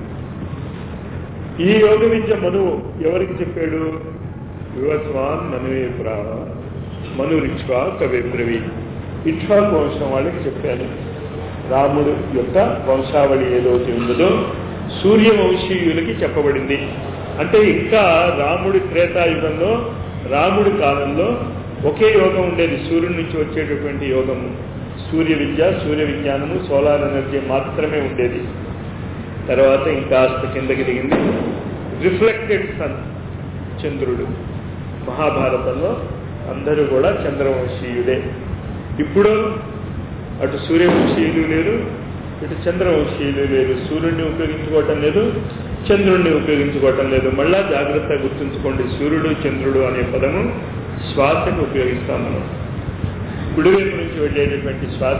ఈ యోగ విద్య మనువు ఎవరికి చెప్పాడు వివస్వాన్ మనువే ప్రాణ మనురిచ్వా కవే బ్రవి ఇక్ష్వాకు వంశం వాళ్ళకి చెప్పాను రాముడు యొక్క వంశావళి ఏదైతే ఉందో సూర్యవంశీయులకి చెప్పబడింది అంటే ఇంకా రాముడి త్రేతాయుగంలో రాముడి కాలంలో ఒకే యోగం ఉండేది సూర్యుడి నుంచి వచ్చేటటువంటి యోగము సూర్య విద్య సూర్య విజ్ఞానము సోలార్ ఎనర్జీ మాత్రమే ఉండేది తర్వాత ఇంకాస్త కిందకి దిగింది రిఫ్లెక్టెడ్ సన్ చంద్రుడు మహాభారతంలో అందరూ కూడా చంద్రవంశీయుడే ఇప్పుడు అటు సూర్యవంశీయులు లేరు ఇటు చంద్రవంశీయులు లేరు సూర్యుడిని ఉపయోగించుకోవటం లేదు చంద్రుడిని ఉపయోగించుకోవటం లేదు మళ్ళా జాగ్రత్తగా గుర్తుంచుకోండి సూర్యుడు చంద్రుడు అనే పదము శ్వాసకు ఉపయోగిస్తాం మనం కుడివైపు నుంచి వెళ్ళేటటువంటి శ్వాస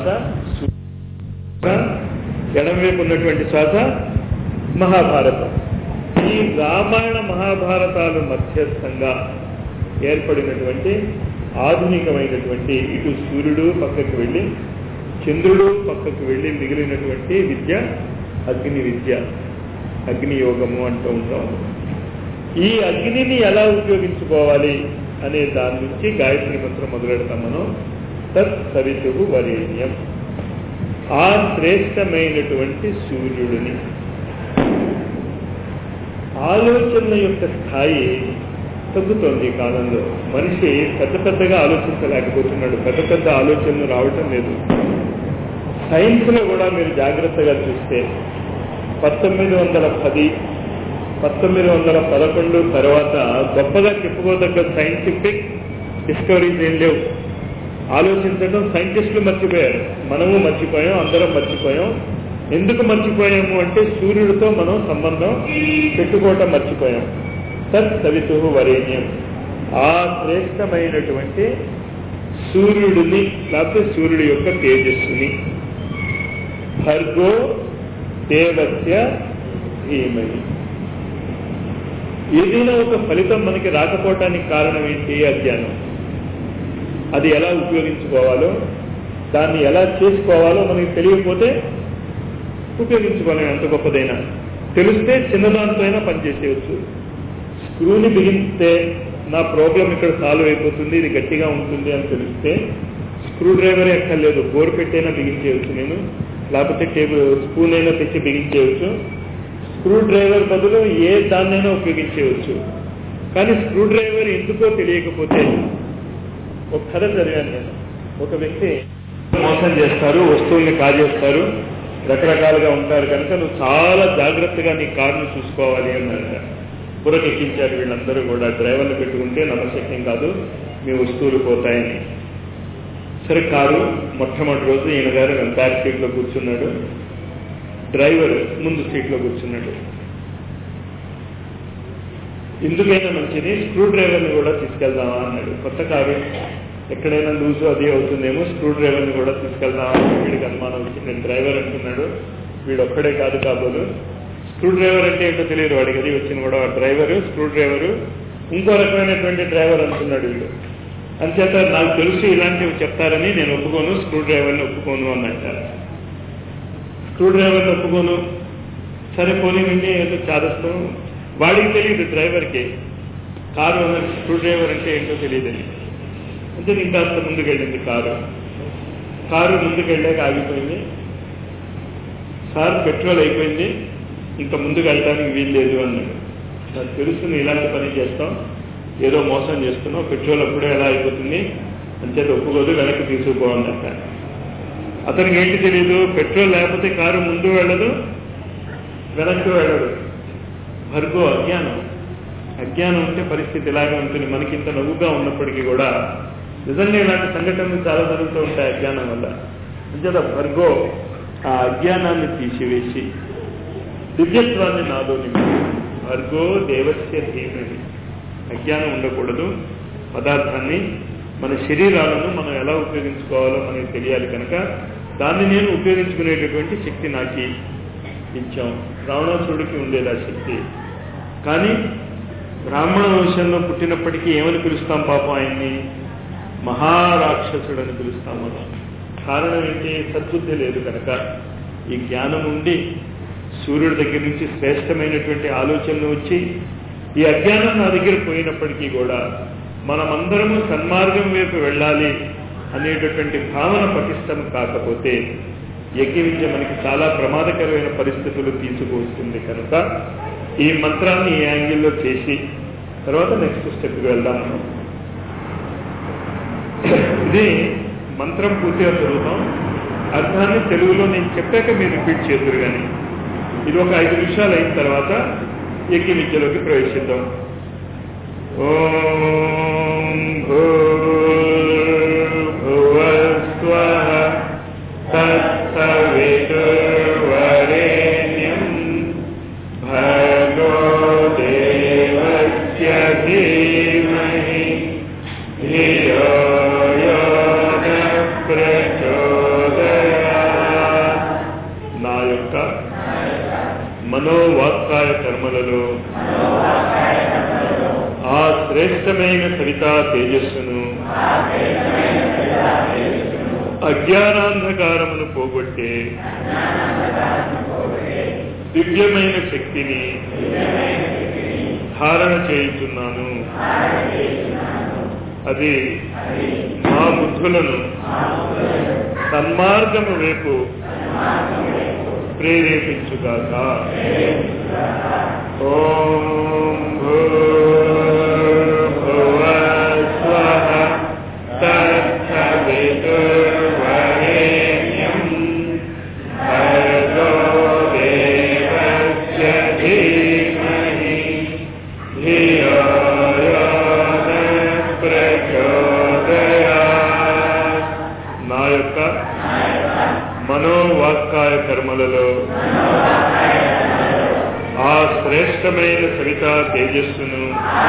ఎడమవైపు ఉన్నటువంటి శ్వాస మహాభారతం ఈ రామాయణ మహాభారతాలు మధ్యస్థంగా ఏర్పడినటువంటి ఆధునికమైనటువంటి ఇటు సూర్యుడు పక్కకు వెళ్ళి చంద్రుడు పక్కకు వెళ్ళి మిగిలినటువంటి విద్య అగ్ని విద్య అగ్ని యోగము అంటూ ఉంటాం ఈ అగ్నిని ఎలా ఉపయోగించుకోవాలి అనే దాని నుంచి గాయత్రి మంత్రం మొదలెడతాం మనం తత్ సవితు వరేణ్యం ఆ శ్రేష్టమైనటువంటి సూర్యుడిని ఆలోచనల యొక్క స్థాయి తగ్గుతోంది ఈ కాలంలో మనిషి పెద్ద పెద్దగా ఆలోచించలేకపోతున్నాడు పెద్ద పెద్ద ఆలోచనలు రావటం లేదు సైన్స్లో కూడా మీరు జాగ్రత్తగా చూస్తే పంతొమ్మిది వందల పది పంతొమ్మిది వందల పదకొండు తర్వాత గొప్పగా చెప్పుకోదగ్గ సైంటిఫిక్ డిస్కవరీస్ ఏం లేవు ఆలోచించడం సైంటిస్టులు మర్చిపోయారు మనము మర్చిపోయాం అందరం మర్చిపోయాం ఎందుకు మర్చిపోయాము అంటే సూర్యుడితో మనం సంబంధం పెట్టుకోవటం మర్చిపోయాం తత్ సవితు వరేణ్యం ఆ శ్రేష్టమైనటువంటి సూర్యుడిని లేకపోతే సూర్యుడి యొక్క తేజస్సుని భర్గో దేవస్య ధీమహి ఏదైనా ఒక ఫలితం మనకి రాకపోవటానికి కారణం ఏంటి అజ్ఞానం అది ఎలా ఉపయోగించుకోవాలో దాన్ని ఎలా చేసుకోవాలో మనకి తెలియకపోతే ఉపయోగించుకోలేము ఎంత గొప్పదైనా తెలిస్తే చిన్నదాంతో అయినా పనిచేసేయచ్చు స్క్రూని బిగిస్తే నా ప్రాబ్లం ఇక్కడ సాల్వ్ అయిపోతుంది ఇది గట్టిగా ఉంటుంది అని తెలిస్తే స్క్రూ డ్రైవర్ ఎక్కర్లేదు బోర్ పెట్టైనా బిగించేయచ్చు నేను లేకపోతే టేబుల్ స్పూన్ అయినా తెచ్చి బిగించేయచ్చు స్క్రూ డ్రైవర్ బదులు ఏ దాన్నైనా ఉపయోగించేయచ్చు కానీ స్క్రూ డ్రైవర్ ఎందుకో తెలియకపోతే ఒక కథ చదివాను నేను ఒక వ్యక్తి మోసం చేస్తారు వస్తువుల్ని కాజేస్తారు రకరకాలుగా ఉంటారు కనుక నువ్వు చాలా జాగ్రత్తగా నీ కారును చూసుకోవాలి అన్నాడు పురకెక్కించారు వీళ్ళందరూ కూడా డ్రైవర్లు పెట్టుకుంటే నమ్మశక్యం కాదు మీ వస్తువులు పోతాయని సరే కారు మొట్టమొదటి రోజు ఈయన గారు బ్యాక్ సీట్లో కూర్చున్నాడు డ్రైవర్ ముందు సీట్లో కూర్చున్నాడు ఎందుకైనా మంచిది స్క్రూ డ్రైవర్ని కూడా తీసుకెళ్దామా అన్నాడు కొత్త కారు ఎక్కడైనా లూజు అది అవుతుందేమో స్క్రూ డ్రైవర్ని కూడా తీసుకెళ్దామా అని వీడికి అనుమానం వచ్చి నేను డ్రైవర్ అంటున్నాడు వీడు ఒక్కడే కాదు కాబోలు స్క్రూ డ్రైవర్ అంటే ఏంటో తెలియదు వాడికి అది వచ్చిన కూడా డ్రైవర్ స్క్రూ డ్రైవర్ ఇంకో రకమైనటువంటి డ్రైవర్ అంటున్నాడు వీడు అంచేత నాకు తెలుసు ఇలాంటివి చెప్తారని నేను ఒప్పుకోను స్క్రూ డ్రైవర్ని ఒప్పుకోను అన్నట్ట స్క్రూ డ్రైవర్ని ఒప్పుకోను సరే పోనీవండి ఏదో చాదస్తాం వాడికి తెలియదు డ్రైవర్కి కారు అన్నది స్క్రూ డ్రైవర్ అంటే ఏంటో తెలియదని అంటే ఇంకా అంత ముందుకెళ్ళింది కారు కారు ముందుకెళ్ళాక ఆగిపోయింది సార్ పెట్రోల్ అయిపోయింది ఇంకా ముందుకు వెళ్ళడానికి వీలు లేదు అన్నాడు నాకు తెలుసు నువ్వు ఇలాంటి పని చేస్తాం ఏదో మోసం చేస్తున్నావు పెట్రోల్ అప్పుడే ఎలా అయిపోతుంది అంచేత ఒప్పుకోదు వెనక్కి తీసుకుపోవాలంట అతనికి ఏంటి తెలియదు పెట్రోల్ లేకపోతే కారు ముందు వెళ్ళదు వెనక్కి వెళ్ళడు భర్గో అజ్ఞానం అజ్ఞానం ఉంటే పరిస్థితి ఇలాగే ఉంటుంది మనకి ఇంత నవ్వుగా ఉన్నప్పటికీ కూడా నిజంగా ఇలాంటి సంఘటనలు చాలా జరుగుతూ ఉంటాయి అజ్ఞానం వల్ల అంచేత భర్గో ఆ అజ్ఞానాన్ని తీసివేసి దివ్యత్వాన్ని నాదో నింపి భర్గో దేవస్య ధీమని అజ్ఞానం ఉండకూడదు పదార్థాన్ని మన శరీరాలను మనం ఎలా ఉపయోగించుకోవాలో మనకి తెలియాలి కనుక దాన్ని నేను ఉపయోగించుకునేటటువంటి శక్తి నాకు ఇచ్చాం రావణాసురుడికి ఉండేది ఆ శక్తి కానీ బ్రాహ్మణ వంశంలో పుట్టినప్పటికీ ఏమని పిలుస్తాం పాపం ఆయన్ని మహారాక్షసుడు అని పిలుస్తాం మనం కారణం ఏంటి సద్బుద్ధి లేదు కనుక ఈ జ్ఞానం ఉండి సూర్యుడి దగ్గర నుంచి శ్రేష్టమైనటువంటి ఆలోచనలు వచ్చి ఈ అజ్ఞానం నా దగ్గర పోయినప్పటికీ కూడా మనమందరము సన్మార్గం వైపు వెళ్ళాలి అనేటటువంటి భావన పటిష్టం కాకపోతే యజ్ఞ విద్య మనకి చాలా ప్రమాదకరమైన పరిస్థితులు తీసుకువస్తుంది కనుక ఈ మంత్రాన్ని ఈ యాంగిల్లో చేసి తర్వాత నెక్స్ట్ స్టెప్కి వెళ్దాం మనం ఇది మంత్రం పూర్తిగా చదువుతాం అర్థాన్ని తెలుగులో నేను చెప్పాక మీరు రిపీట్ చేద్దరు కానీ ఇది ఒక ఐదు నిమిషాలు అయిన తర్వాత యజ్ఞ విద్యలోకి ప్రవేశిద్దాం ఓం భూర్భువస్వః తత్సవితుర్వరేణ్యం భగో దేవస్య ధీమహి ధియో యో న ప్రచోదయాత్. నా యొక్క మనోవాక్కాయ కర్మలలో ఆ శ్రేష్టమైన సవితా తేజస్సును అజ్ఞానాంధకారమును పోగొట్టే దివ్యమైన శక్తిని ధారణ చేయుచున్నాను అది మా బుద్ధులను సన్మార్గము వైపు ప్రేరేపించుగాక ఓం భూర్భువస్వః తత్సవితుర్వరేణ్యం భర్గో దేవస్య ధీమహి ధియో యో న ప్రచోదయాత్. నా యొక్క మనోవాక్కాయ కర్మలలో ఆ శ్రేష్టమైన సవితా తేజస్సును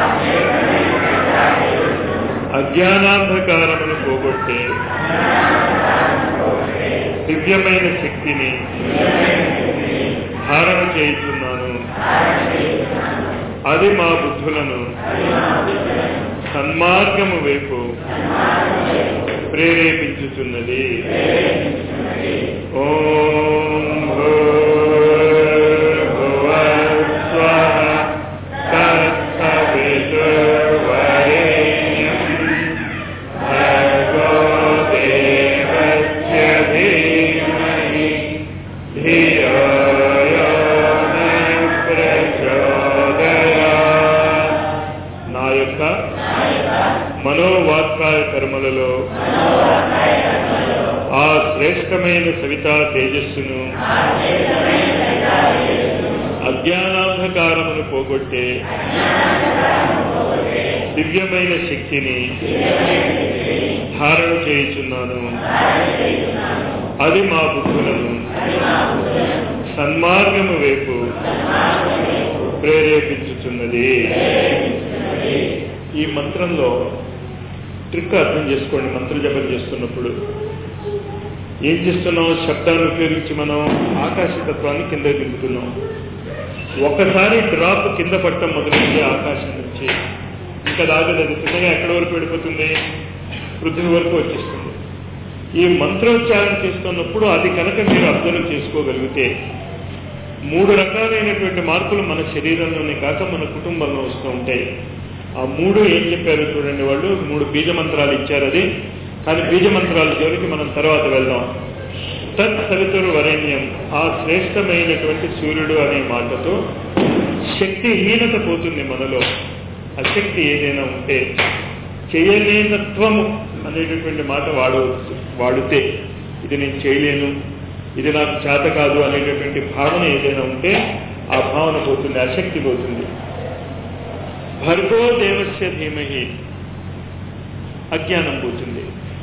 అజ్ఞానాంధకారమును పోగొట్టే దివ్యమైన శక్తిని ధారణ చేయుచున్నాను అది మా బుద్ధులను సన్మార్గము వైపు ప్రేరేపించుతున్నది ఓం భూర్భువస్వః తత్సవితుర్వరేణ్యం భర్గో దేవస్య ధీమహి ధియో యో న ప్రచోదయాత్. నా యొక్క మనోవాక్కాయ కర్మలలో ఆ శ్రేష్టమైన సవితా తేజస్సును అజ్ఞానాంధకారమును పోగొట్టే దివ్యమైన శక్తిని ధారణ చేయుచున్నాను అది మా బుద్ధులను సన్మార్గము వైపు ప్రేరేపించుచున్నది ఈ మంత్రంలో ట్రిక్ అర్థం చేసుకోండి మంత్ర జపం చేస్తున్నప్పుడు ఏం చేస్తున్నాం శబ్దాన్ని ఉపయోగించి మనం ఆకాశతత్వాన్ని కింద దింపుతున్నాం ఒకసారి డ్రాప్ కింద పట్టడం మొదలైంది ఆకాశం నుంచి ఇంకా దాగదు అది చిన్నగా ఎక్కడి వరకు వెళ్ళిపోతుంది పృథ్వీ వరకు వచ్చేస్తుంది ఈ మంత్రోచ్చారణ చేస్తున్నప్పుడు అది కనుక మీరు అబ్జర్వ్ చేసుకోగలిగితే మూడు రకాలైనటువంటి మార్పులు మన శరీరంలోనే కాక మన కుటుంబంలో వస్తూ ఉంటాయి ఆ మూడు ఏం చెప్పారు చూడండి వాళ్ళు మూడు బీజ మంత్రాలు ఇచ్చారు అది కానీ బీజ మంత్రాల జోలికి మనం తర్వాత వెళ్దాం తత్ సవితురు వరేణ్యం ఆ శ్రేష్టమైనటువంటి సూర్యుడు అనే మాటతో శక్తిహీనత పోతుంది మనలో అశక్తి ఏదైనా ఉంటే చేయలేనత్వము అనేటటువంటి మాట వాడవచ్చు వాడితే ఇది నేను చేయలేను ఇది నాకు చేత కాదు అనేటటువంటి భావన ఏదైనా ఉంటే ఆ భావన పోతుంది అశక్తి పోతుంది భర్గో దేవస్య ధీమహి అజ్ఞానం పోతుంది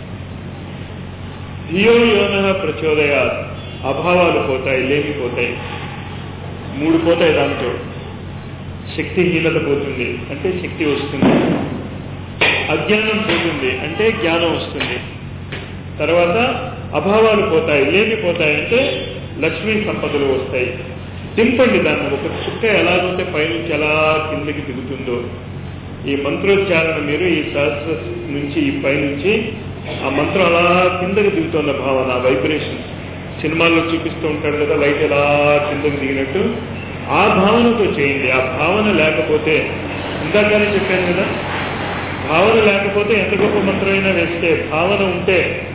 ధియో యోన ప్రచోదయ అభావాలు పోతాయి లేమిపోతాయి మూడు పోతాయి దాంతో శక్తిహీనత పోతుంది అంటే శక్తి వస్తుంది అజ్ఞానం పోతుంది అంటే జ్ఞానం వస్తుంది తర్వాత అభావాలు పోతాయి లేమిపోతాయి అంటే లక్ష్మీ సంపదలు వస్తాయి దింపండి దాన్ని ఒక చుక్క ఎలాగైతే పైనుంచి ఎలా కిందకి దిగుతుందో ఈ మంత్రోచ్చారణ మీరు ఈ సహస్ర నుంచి ఈ పైనుంచి ఆ మంత్రం అలా కిందకి దిగుతున్న భావన వైబ్రేషన్ సినిమాల్లో చూపిస్తూ ఉంటాడు కదా లైట్ ఎలా కిందకి దిగినట్టు ఆ భావనతో చేయండి ఆ భావన లేకపోతే ఇందాకనే చెప్పాను కదా భావన లేకపోతే ఎంత గొప్ప మంత్రమైనా వేస్తే భావన ఉంటే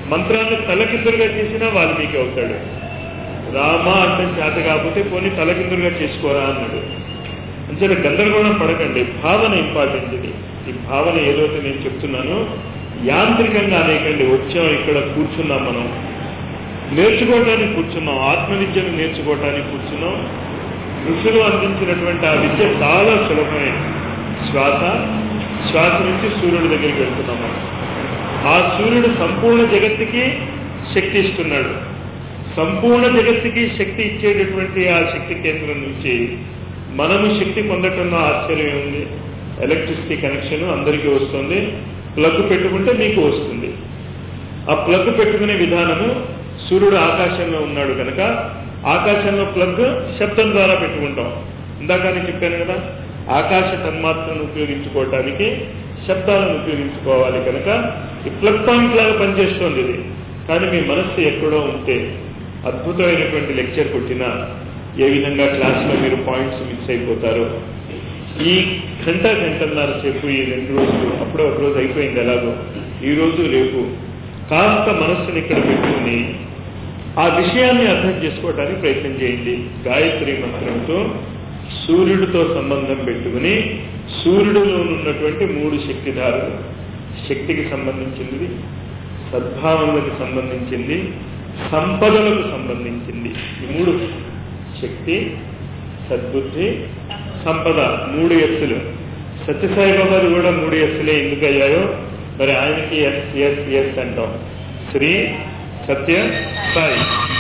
మంత్రాన్ని తలకిందులుగా చేసినా వాల్మీకి అవుతాడు రామ అంటే చేత కాకపోతే పోనీ తలకిందులుగా చేసుకోరా అన్నాడు అంచేత గందరగోళం పడకండి భావన ఇంపార్టెంట్ ఇది ఈ భావన ఏదైతే నేను చెప్తున్నానో యాంత్రికంగా అనేకండి వచ్చాం ఇక్కడ కూర్చున్నాం మనం నేర్చుకోవటానికి కూర్చున్నాం ఆత్మవిద్యను నేర్చుకోవటానికి కూర్చున్నాం ఋషులు అందించినటువంటి ఆ విద్య చాలా సులభమైనది శ్వాస శ్వాస నుంచి సూర్యుడి దగ్గరికి వెళ్తున్నాం మనం ఆ సూర్యుడు సంపూర్ణ జగత్తుకి శక్తి ఇస్తున్నాడు సంపూర్ణ జగత్తుకి శక్తి ఇచ్చేటటువంటి ఆ శక్తి కేంద్రం నుంచి మనము శక్తి పొందటంలో ఆశ్చర్యం ఉంది ఎలక్ట్రిసిటీ కనెక్షన్ అందరికీ వస్తుంది ప్లగ్ పెట్టుకుంటే మీకు వస్తుంది ఆ ప్లగ్ పెట్టుకునే విధానము సూర్యుడు ఆకాశంలో ఉన్నాడు కనుక ఆకాశంలో ప్లగ్ శబ్దం ద్వారా పెట్టుకుంటాం ఇందాక నేను చెప్పాను కదా ఆకాశ తన్మాత్రను ఉపయోగించుకోవటానికి శబ్దాలను ఉపయోగించుకోవాలి కనుక ఈ ప్లగ్ పాయింట్ లాగా పనిచేస్తోంది ఇది కానీ మీ మనస్సు ఎక్కడో ఉంటే అద్భుతమైనటువంటి లెక్చర్ కొట్టినా ఏ విధంగా క్లాస్లో మీరు పాయింట్స్ మిస్ అయిపోతారో ఈ గంట గంటన్నర సేపు ఈ రెండు రోజులు అప్పుడే ఒక రోజు అయిపోయింది ఎలాగో ఈ రోజు రేపు కాస్త మనస్సుని ఇక్కడ పెట్టుకుని ఆ విషయాన్ని అర్థం చేసుకోవడానికి ప్రయత్నం చేయండి గాయత్రి మంత్రంతో సూర్యుడితో సంబంధం పెట్టుకుని సూర్యుడిలో ఉన్నటువంటి మూడు శక్తిధారులు శక్తికి సంబంధించింది సద్భావనలకు సంబంధించింది సంపదలకు సంబంధించింది ఈ మూడు శక్తి సద్బుద్ధి సంపద మూడు ఎస్సులు సత్యసాయిబాబాది కూడా మూడు ఎస్సులే ఎందుకు అయ్యాయో మరి ఆయనకి ఎస్ ఎస్ ఎస్ అంటాం శ్రీ సత్య సాయి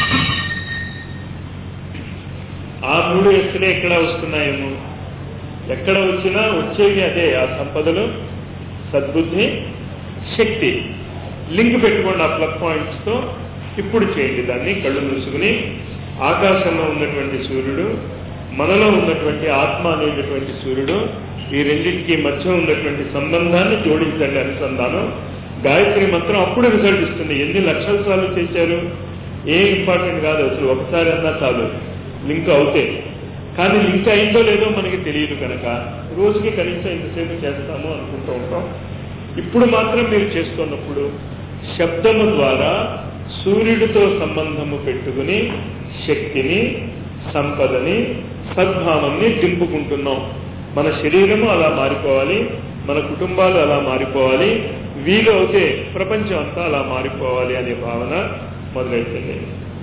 ఆ మూడు ఎస్సులే ఎక్కడ వస్తున్నాయేమో ఎక్కడ వచ్చినా వచ్చేవి అదే ఆ సంపదలు సద్బుద్ధి శక్తి లింక్ పెట్టుకోండి ఆ ప్లగ్ పాయింట్స్తో ఇప్పుడు చేయండి దాన్ని కళ్ళు మూసుకుని ఆకాశంలో ఉన్నటువంటి సూర్యుడు మనలో ఉన్నటువంటి ఆత్మ అనేటటువంటి సూర్యుడు ఈ రెండింటికి మధ్య ఉన్నటువంటి సంబంధాన్ని జోడించండి అనుసంధానం గాయత్రి మంత్రం అప్పుడు రిజల్ట్ ఇస్తుంది ఎన్ని లక్షల సార్లు చేశారు ఏం ఇంపార్టెంట్ కాదు అసలు ఒకసారి అన్నా చాలు లింక్ అవుతే కానీ లింక్ అయిందో లేదో మనకి తెలియదు కనుక రోజుకి కనీసం ఇంతసేపు చేస్తాము అనుకుంటూ ఉంటాం ఇప్పుడు మాత్రం మీరు చేస్తున్నప్పుడు శబ్దము ద్వారా సూర్యుడితో సంబంధము పెట్టుకుని శక్తిని సంపదని సద్భావాన్ని దింపుకుంటున్నాం మన శరీరము అలా మారిపోవాలి మన కుటుంబాలు అలా మారిపోవాలి వీలు అవుతే ప్రపంచం అంతా అలా మారిపోవాలి అనే భావన మొదలైతుంది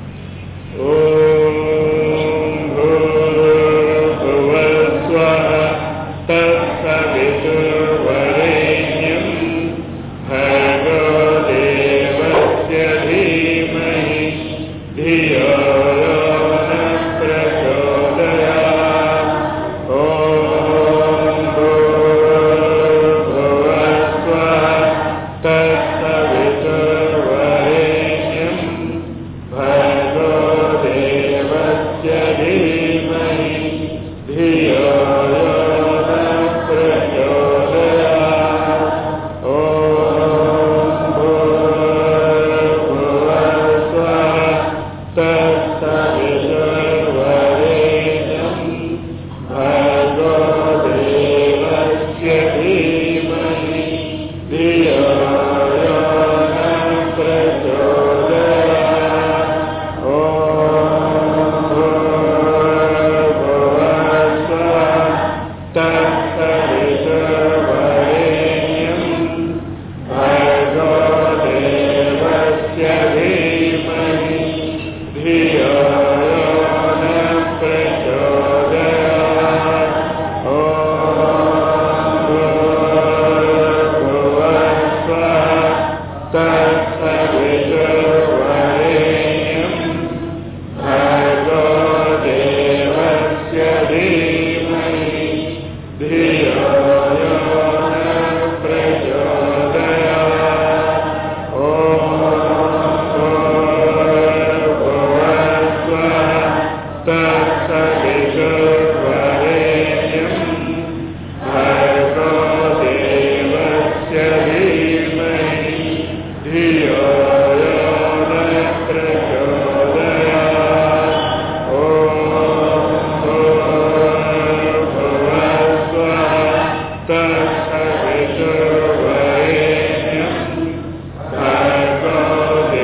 ఓం భూర్భువస్వః తత్సవితుర్వరేణ్యం భర్గో దేవస్య ధీమహి ధియో యో న ప్రచోదయాత్. ఓం భూర్భువస్వః తత్సవితుర్వరేణ్యం భర్గో దేవస్య ధీమహి ధియో యో న ప్రచోదయాత్. ఓం భూర్భువస్వః తత్సవితుర్వరేణ్యం భర్గో దేవస్య ధీమహి ధియో యో న ప్రచోదయాత్. ఓం భూర్భువస్వః తత్సవితుర్వరేణ్యం భర్గో దేవస్య ధీమహి ధియో యో న ప్రచోదయాత్. ఓం భూర్భువస్వః తత్సవితుర్వరేణ్యం భర్గో దేవస్య ధీమహి ధియో యో న ప్రచోదయాత్. ఓం భూర్భువస్వః తత్సవితుర్వరేణ్యం భర్గో దేవస్య ధీమహి ధియో యో న ప్రచోదయాత్. ఓం భూర్భువస్వః తత్సవితుర్వరేణ్యం భర్గో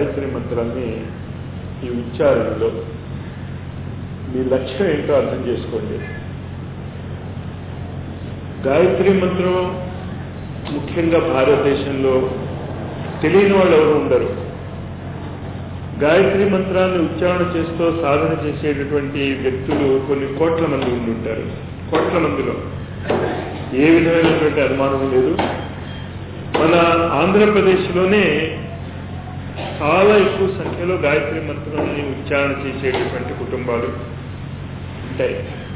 గాయత్రి మంత్రాన్ని ఈ ఉచ్చారణలో మీ లక్ష్యం ఏంటో అర్థం చేసుకోండి గాయత్రి మంత్రం ముఖ్యంగా భారతదేశంలో తెలియని వాళ్ళు ఎవరు ఉండరు గాయత్రి మంత్రాన్ని ఉచ్చారణ చేస్తూ సాధన చేసేటటువంటి వ్యక్తులు కొన్ని కోట్ల మంది ఉండి ఉంటారు కోట్ల మందిలో ఏ విధమైనటువంటి అనుమానం లేదు మన ఆంధ్రప్రదేశ్లోనే చాలా ఎక్కువ సంఖ్యలో గాయత్రి మంత్రాన్ని ఉచ్చారణ చేసేటటువంటి కుటుంబాలు ఉంటాయి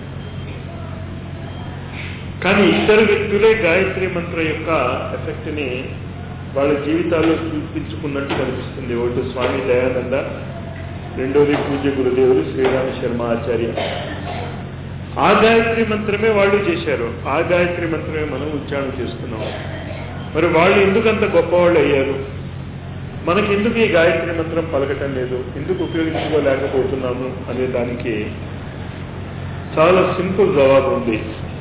కానీ ఇతర వ్యక్తులే గాయత్రి మంత్రం యొక్క ఎఫెక్ట్ని వాళ్ళ జీవితాల్లో చూపించుకున్నట్టు కనిపిస్తుంది ఒకటి స్వామి దయానంద రెండోది పూజ్య గురుదేవులు శ్రీరామ శర్మ ఆచార్య ఆ గాయత్రి మంత్రమే వాళ్ళు చేశారు ఆ గాయత్రి మంత్రమే మనం ఉచ్చారణ చేస్తున్నాం మరి వాళ్ళు ఎందుకంత గొప్పవాళ్ళు అయ్యారు మనకి ఎందుకు ఈ గాయత్రి మంత్రం పలకటం లేదు ఎందుకు ఉపయోగించుకోలేకపోతున్నాము అనే దానికి చాలా సింపుల్ జవాబు ఉంది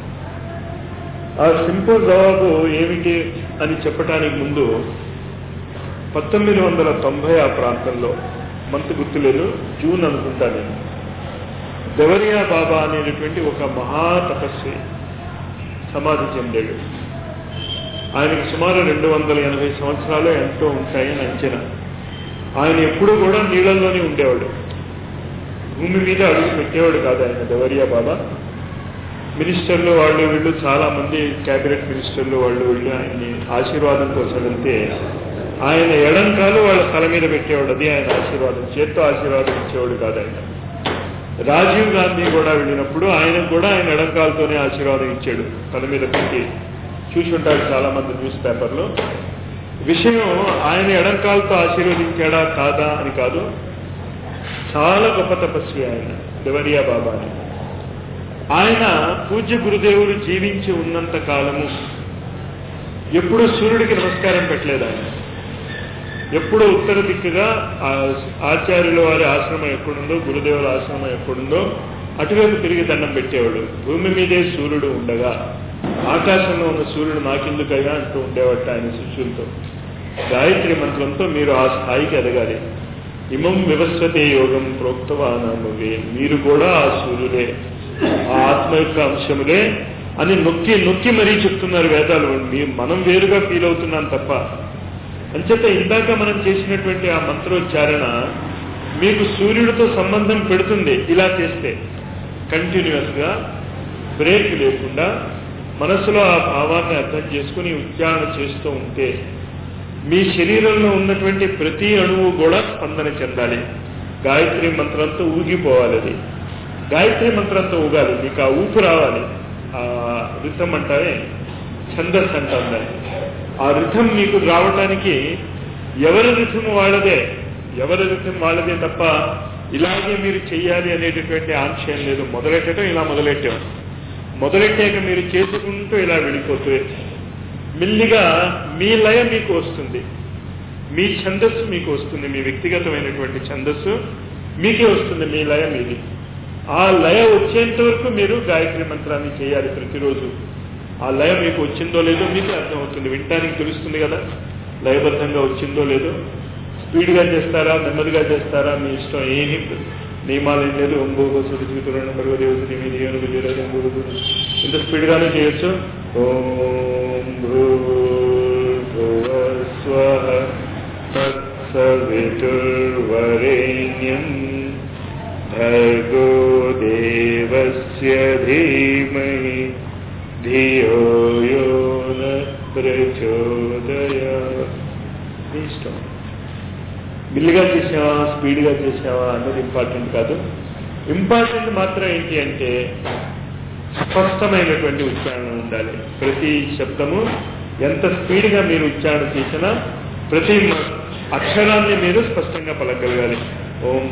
ఆ సింపుల్ జవాబు ఏమిటి అని చెప్పడానికి ముందు పంతొమ్మిది వందల తొంభై ఆ ప్రాంతంలో మంత్ గుర్తులేదు జూన్ అనుకుంటా నేను దెవరియా బాబా అనేటువంటి ఒక మహా తపస్వి సమాధి చెందాడు ఆయనకి సుమారు రెండు వందల ఎనభై సంవత్సరాలు ఎంతో ఉంటాయని అంచనా ఆయన ఎప్పుడూ కూడా నీళ్ళల్లోనే ఉండేవాడు భూమి మీద అడుగు పెట్టేవాడు కాదు ఆయన దెవరియా బాబా మినిస్టర్లు వాళ్ళు వీళ్ళు చాలా మంది కేబినెట్ మినిస్టర్లు వాళ్ళు వీళ్ళు ఆయన్ని ఆశీర్వాదం కోసం వెళ్తే ఆయన ఎడంకాలు వాళ్ళ తల మీద పెట్టేవాడు అది ఆయన ఆశీర్వాదం చేత్తో ఆశీర్వాదం ఇచ్చేవాడు కాదు ఆయన రాజీవ్ గాంధీ కూడా వెళ్ళినప్పుడు ఆయనకు కూడా ఆయన ఎడంకాలతోనే ఆశీర్వాదం ఇచ్చాడు తల మీద పెట్టి చూసి ఉంటారు చాలా మంది న్యూస్ పేపర్లో విషయం ఆయన ఎడంకాలతో ఆశీర్వదించాడా కాదా అని కాదు చాలా గొప్ప తపస్వి ఆయన దేవరియా బాబా అని ఆయన పూజ్య గురుదేవులు జీవించి ఉన్నంత కాలము ఎప్పుడు సూర్యుడికి నమస్కారం పెట్టలేదు ఆయన ఎప్పుడు ఉత్తర దిక్కుగా ఆచార్యుల వారి ఆశ్రమం ఎక్కడుందో గురుదేవుల ఆశ్రమం ఎక్కడుందో అటువైపు తిరిగి దండం పెట్టేవాడు భూమి మీదే సూర్యుడు ఉండగా ఆకాశంలో ఉన్న సూర్యుడు నాకెందుకయ్యా అంటూ ఉండేవాట ఆయన శిష్యులతో గాయత్రి మంత్రంతో మీరు ఆ స్థాయికి ఎదగాలి ఇమం వివస్వతే యోగం ప్రోక్తవానమువే మీరు కూడా ఆ సూర్యుడే ఆ ఆత్మ యొక్క అంశములే అని నొక్కి నొక్కి మరీ చెప్తున్నారు వేదాలు మీ మనం వేరుగా ఫీల్ అవుతున్నాం తప్ప అంచేత ఇందాక మనం చేసినటువంటి ఆ మంత్రోచ్చారణ మీకు సూర్యుడితో సంబంధం పెడుతుంది ఇలా చేస్తే కంటిన్యూస్ గా బ్రేక్ లేకుండా మనసులో ఆ భావాన్ని అర్థం చేసుకుని ఉచ్చారణ చేస్తూ ఉంటే మీ శరీరంలో ఉన్నటువంటి ప్రతి అణువు కూడా స్పందన చెందాలి గాయత్రి మంత్రంతో ఊగిపోవాలి అది గాయత్రి మంత్రంతో ఊగాలి మీకు ఆ ఊపు రావాలి ఆ రిథం అంటారే ఛందస్ అంటాం దాన్ని ఆ రిథం మీకు రావటానికి ఎవరి రిథం వాళ్ళదే ఎవరి రిథం వాళ్ళదే తప్ప ఇలాగే మీరు చెయ్యాలి అనేటటువంటి ఆంక్ష లేదు మొదలెట్టడం ఇలా మొదలెట్టాం మొదలెట్టాక మీరు చేసుకుంటూ ఇలా వెళ్ళిపోతే మెల్లిగా మీ లయ మీకు వస్తుంది మీ ఛందస్సు మీకు వస్తుంది మీ వ్యక్తిగతమైనటువంటి ఛందస్సు మీకే వస్తుంది మీ లయ మీది ఆ లయ వచ్చేంత వరకు మీరు గాయత్రి మంత్రాన్ని చేయాలి ప్రతిరోజు ఆ లయ మీకు వచ్చిందో లేదో మీకు అర్థమవుతుంది వినటానికి తెలుస్తుంది కదా లయబద్ధంగా వచ్చిందో లేదో స్పీడ్గా చేస్తారా నెమ్మదిగా చేస్తారా మీ ఇష్టం ఏమీ నియమాలు ఏం లేదు ఒంబోగో సుడిచితుడు నెంబర్ దేవతని మీ దేవునికి జీరో ఇంత స్పీడ్గానే చేయొచ్చు ఓం భూర్భువస్వ తత్సవితుర్వరేణ్యం భర్గో దేవస్య ధీమహి ధియో యో న ప్రచోదయ మీ ఇష్టం బిల్లుగా చేసావా స్పీడ్గా చేసావా అన్నది ఇంపార్టెంట్ కాదు ఇంపార్టెంట్ మాత్రం ఏంటి అంటే స్పష్టమైనటువంటి ఉచ్చారణ ఉండాలి ప్రతి శబ్దము ఎంత స్పీడ్గా మీరు ఉచ్చారణ చేసినా ప్రతి అక్షరాన్ని మీరు స్పష్టంగా పలకగలగాలి ఓం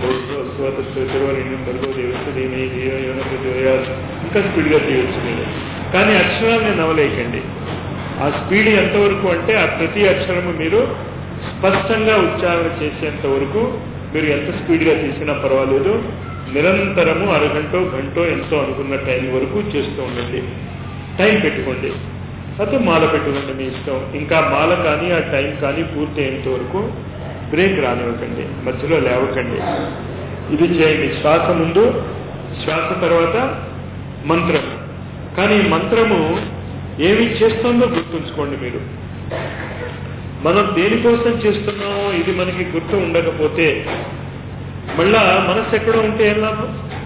ఇంకా స్పీడ్గా చేయొచ్చు మీరు కానీ అక్షరాన్ని నవలేకండి ఆ స్పీడ్ ఎంతవరకు అంటే ఆ ప్రతి అక్షరము మీరు స్పష్టంగా ఉచ్చారణ చేసేంత వరకు మీరు ఎంత స్పీడ్గా చేసినా పర్వాలేదు నిరంతరము అరగంటో గంటో ఎంతో అనుకున్న టైం వరకు చేస్తూ ఉండండి టైం పెట్టుకోండి అయితే మాల పెట్టుకోండి మీ ఇష్టం ఇంకా మాల కానీ ఆ టైం కానీ పూర్తి అయ్యేంత వరకు బ్రేక్ రానివ్వకండి మధ్యలో లేవకండి ఇది చేయండి శ్వాస ముందు శ్వాస తర్వాత మంత్రము కానీ ఈ మంత్రము ఏమి చేస్తుందో గుర్తుంచుకోండి మీరు మనం దేనికోసం చేస్తున్నామో ఇది మనకి గుర్తు ఉండకపోతే మళ్ళా మనసు ఎక్కడ ఉంటే ఏం లాభం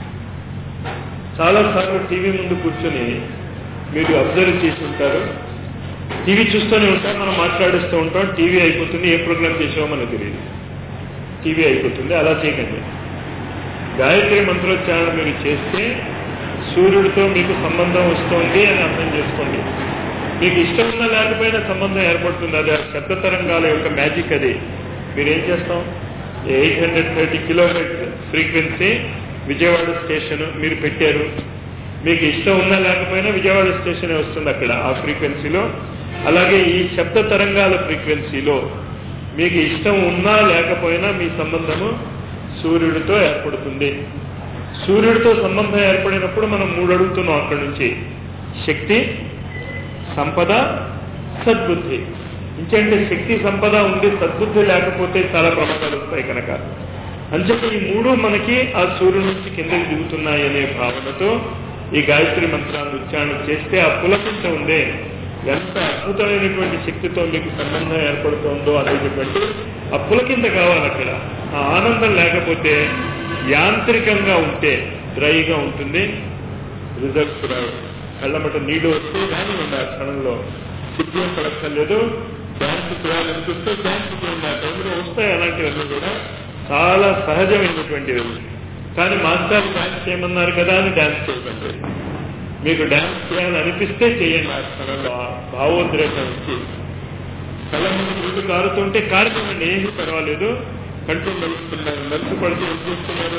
చాలాసార్లు టీవీ ముందు కూర్చొని మీరు అబ్జర్వ్ చేసి ఉంటారు టీవీ చూస్తూనే ఉంటాం మనం మాట్లాడిస్తూ ఉంటాం టీవీ అయిపోతుంది ఏ ప్రోగ్రామ్ చేసామో మనకు తెలియదు టీవీ అయిపోతుంది అలా చేయకండి గాయత్రి మంత్రోచ్చారణ మీరు చేస్తే సూర్యుడితో మీకు సంబంధం వస్తుంది అని అర్థం చేసుకోండి మీకు ఇష్టం ఉన్నా లేకపోయినా సంబంధం ఏర్పడుతుంది అది ఆ శబ్ద తరంగాల యొక్క మ్యాజిక్ అది మీరేం చేస్తాం eight hundred thirty kilometre frequency Vijayawada station మీరు పెట్టారు మీకు ఇష్టం ఉన్నా లేకపోయినా విజయవాడ స్టేషన్ వస్తుంది అక్కడ ఆ ఫ్రీక్వెన్సీలో అలాగే ఈ శబ్ద తరంగాల ఫ్రీక్వెన్సీలో మీకు ఇష్టం ఉన్నా లేకపోయినా మీ సంబంధము సూర్యుడితో ఏర్పడుతుంది సూర్యుడితో సంబంధం ఏర్పడినప్పుడు మనం మూడు అడుగుతున్నాం అక్కడి నుంచి శక్తి సంపద సద్బుద్ధి ఇంకంటే శక్తి సంపద ఉండి సద్బుద్ధి లేకపోతే చాలా ప్రమాదాలు వస్తాయి కనుక అంచేత ఈ మూడు మనకి ఆ సూర్యుడి నుంచి కిందకి దిగుతున్నాయి అనే భావనతో ఈ గాయత్రి మంత్రాన్ని ఉచ్చారణ చేస్తే ఆ పులకింత ఉండే ఎంత అద్భుతమైనటువంటి శక్తితో మీకు సంబంధం ఏర్పడుతుందో అనేటటువంటి ఆ పులకింత కావాలి అక్కడ ఆ ఆనందం లేకపోతే యాంత్రికంగా ఉంటే డ్రైగా ఉంటుంది రిజల్ట్స్ రావు కళ్ళమట నీళ్లు వస్తే కానీ ఉంది ఆ క్షణంలో సిగ్గు పడక్కర్లేదు డ్యాన్స్ చూడాలనిపిస్తే డ్యాన్స్ చూడండి ఆ టైంలో వస్తాయి అలాంటివన్నీ కూడా చాలా సహజమైనటువంటివి కానీ మాస్టర్ డ్యాన్స్ చేయమన్నారు కదా అని డ్యాన్స్ చేయకండి మీకు డ్యాన్స్ చేయాలని అనిపిస్తే చేయండి ఆ క్షణంలో ఆ భావోద్రేకం ఇచ్చి కళ్ళ ముందు నీళ్లు కారుతుంటే కారుతుందండి ఏమీ పర్వాలేదు కంట్రోల్ నడుస్తున్నారు నలుసు పడితే ఏం చేస్తున్నారు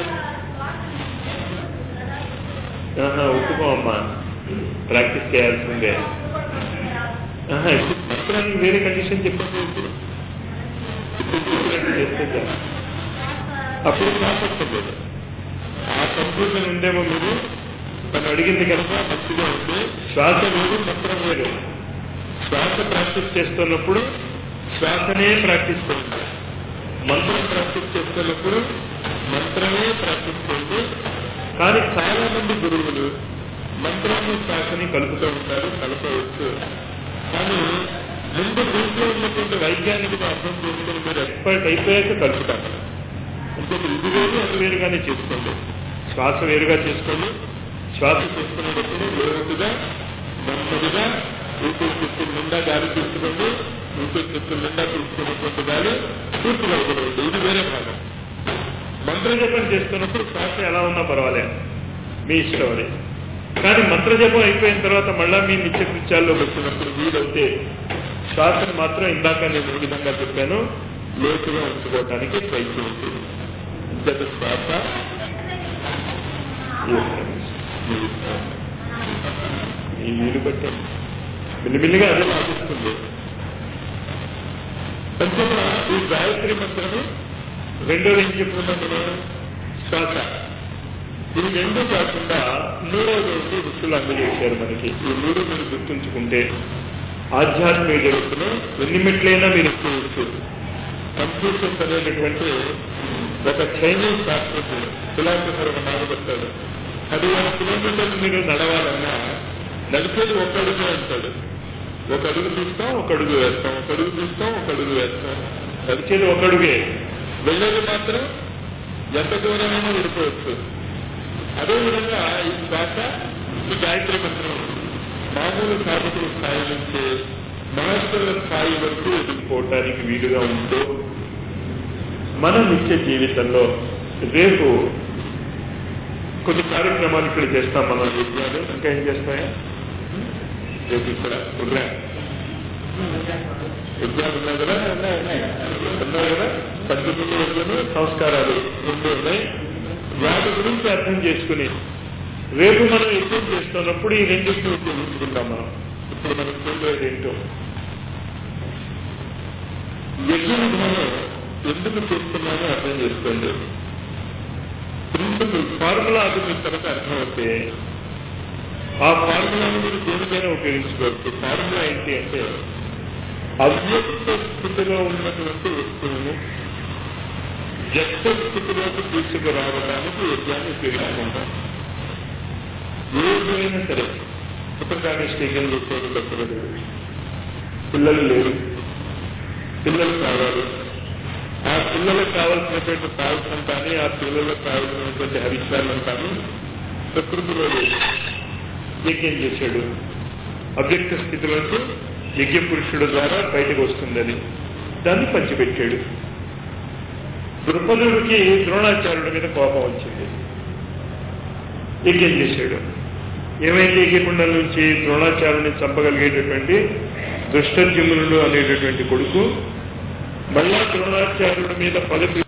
ఆహా, ఒప్పుకో అమ్మా ప్రాక్టీస్ చేయాల్సిందే ఆహా, ఇప్పుడు మంత్రానికి వేరే కండిషన్ చెప్పండి ఇప్పుడు ఇప్పుడు చెప్పినట్టు చేస్తే చాలు. అప్పుడు కాపక్కర్లేదు ఆ కన్ఫ్యూజన్ ఉందేమో మీరు తను అడిగింది కనుక మంచిగా ఉంది శ్వాస వేరు మంత్రం వేరు శ్వాస ప్రాక్టీస్ చేస్తున్నప్పుడు శ్వాసనే ప్రాక్టీస్ చేయండి మంత్రం ప్రాక్టీస్ చేస్తున్నప్పుడు మంత్రమే ప్రాక్టీస్ చేయండి కానీ చాలా మంది గురువులు మంత్రాన్ని శ్వాసని కలుపుతూ ఉంటారు కలపవచ్చు కానీ ముందు దీంట్లో ఉన్నటువంటి వైజ్ఞానికత అర్థం చేసుకుని మీరు ఎక్స్పర్ట్ అయిపోయాక కలుపుతారు ఇంకొక ఇది వేరు అది వేరుగానే చేసుకోండి శ్వాస వేరుగా చేసుకోండి శ్వాస చేసుకునేటప్పుడు లోతుగా నెమ్మదిగా ఊపిరి చెప్పుల నిండా గాలి తీసుకోండి ఊపిరి చెప్పుల నిండా తీసుకున్నటువంటి గాలి పూర్తిగా వదలండి ఇది వేరే భాగం మంత్రజపం చేస్తున్నప్పుడు శ్వాస ఎలా ఉన్నా పర్వాలేదు మీ ఇష్టం అది కానీ మంత్రజపం అయిపోయిన తర్వాత మళ్ళా మీ నిత్య కృత్యాల్లో వచ్చినప్పుడు వీలైతే శ్వాసను మాత్రం ఇందాక నేను ఈ విధంగా చెప్పాను లోతుగా ఉంచుకోవడానికి ట్రై చేయండి ఇంతటి శ్వాస ఈ వీలు పెట్టండి మెల్లిమెల్లిగా అదే లాభిస్తుంది పంచమ ఈ గాయత్రి మంత్రము రెండోది ఏం చెప్పుకున్నాం మనం శ్వాస ఇది రెండు కాకుండా మూడోది ఒకటి ఋషులు అందజేశారు మనకి ఈ మూడు మీరు గుర్తుంచుకుంటే ఆధ్యాత్మిక జగత్తులో ఎన్ని మెట్లైనా మీరు ఎక్కవచ్చు కంప్యూటర్స్ అనేటటువంటి ఒక చైనీస్ శాస్త్రజ్ఞుడు ఫిలాసఫర్ ఒక నాగబెట్టాడు పదివేల కిలోమీటర్లు మీరు నడవాలన్నా నడిచేది ఒక అడుగు అంటాడు ఒక అడుగు తీస్తాం ఒక అడుగు వేస్తాం ఒక అడుగు తీస్తాం ఒక అడుగు వేస్తాం నడిచేది ఒక అడుగే వెళ్ళేది మాత్రం ఎంత దూరమైనా వెళ్ళిపోవచ్చు అదేవిధంగా ఈ శ్వాస ఈ గాయత్రి మంత్రం మామూలు సాధకుల స్థాయి నుంచి మహర్షుల స్థాయి వరకు ఎదుర్కోవటానికి వీలుగా ఉంటూ మన నిత్య జీవితంలో రేపు కొన్ని కార్యక్రమాలు ఇక్కడ చేస్తాం మనం విద్యాలు ఇంకా ఏం చేస్తాయా రేపు ఇక్కడ ప్రోగ్రామ్ విద్యాలు ఉన్నాయి కదా ఉన్నాయి కదా పద్ధతులు సంస్కారాలు రెండు ఉన్నాయి వాటి గురించి అర్థం చేసుకుని రేపు మనం యజ్ఞం చేస్తున్నప్పుడు ఈ రెండింటిని ఉపయోగించుకుంటాం మనం ఇప్పుడు మనం చూడలేదు ఏంటో యజ్ఞ విధానం ఎందుకు చేస్తున్నామో అర్థం చేసుకోండి ప్రిన్సిపల్ ఫార్ములా అది మీకు తర్వాత అర్థమవుతే ఆ ఫార్ములాను మీరు దేనికైనా ఉపయోగించుకోవచ్చు ఫార్ములా ఏంటి అంటే అవ్యక్త స్థితిలో ఉన్నటువంటి వస్తువును వ్యక్త స్థితిలోకి తీసుకురావడానికి యజ్ఞాన్ని ఉపయోగించుకుంటాం ఏదైనా సరే ఉపకారిష్ట యజ్ఞం చేసేది తప్పలేదు పిల్లలు లేరు పిల్లలు కావాలి ఆ పిల్లలకు కావలసినటువంటి ప్రావసనం కానీ ఆ పిల్లలకు కావలసినటువంటి హరిష్టాలను కానీ ప్రకృతిలో లేదు యజ్ఞం చేశాడు అవ్యక్త స్థితిలోకి యజ్ఞ పురుషుడు ద్వారా బయటకు వస్తుందని దాన్ని పంచిపెట్టాడు ద్రుపదుడికి ద్రోణాచార్యుడి మీద కోపం వచ్చింది యజ్ఞం చేశాడు ఏమైంది యజ్ఞకుండం నుంచి ద్రోణాచార్యుని చంపగలిగేటటువంటి దుష్టజమునుడు అనేటటువంటి కొడుకు మళ్ళా ద్రోణాచార్యుడి మీద పగ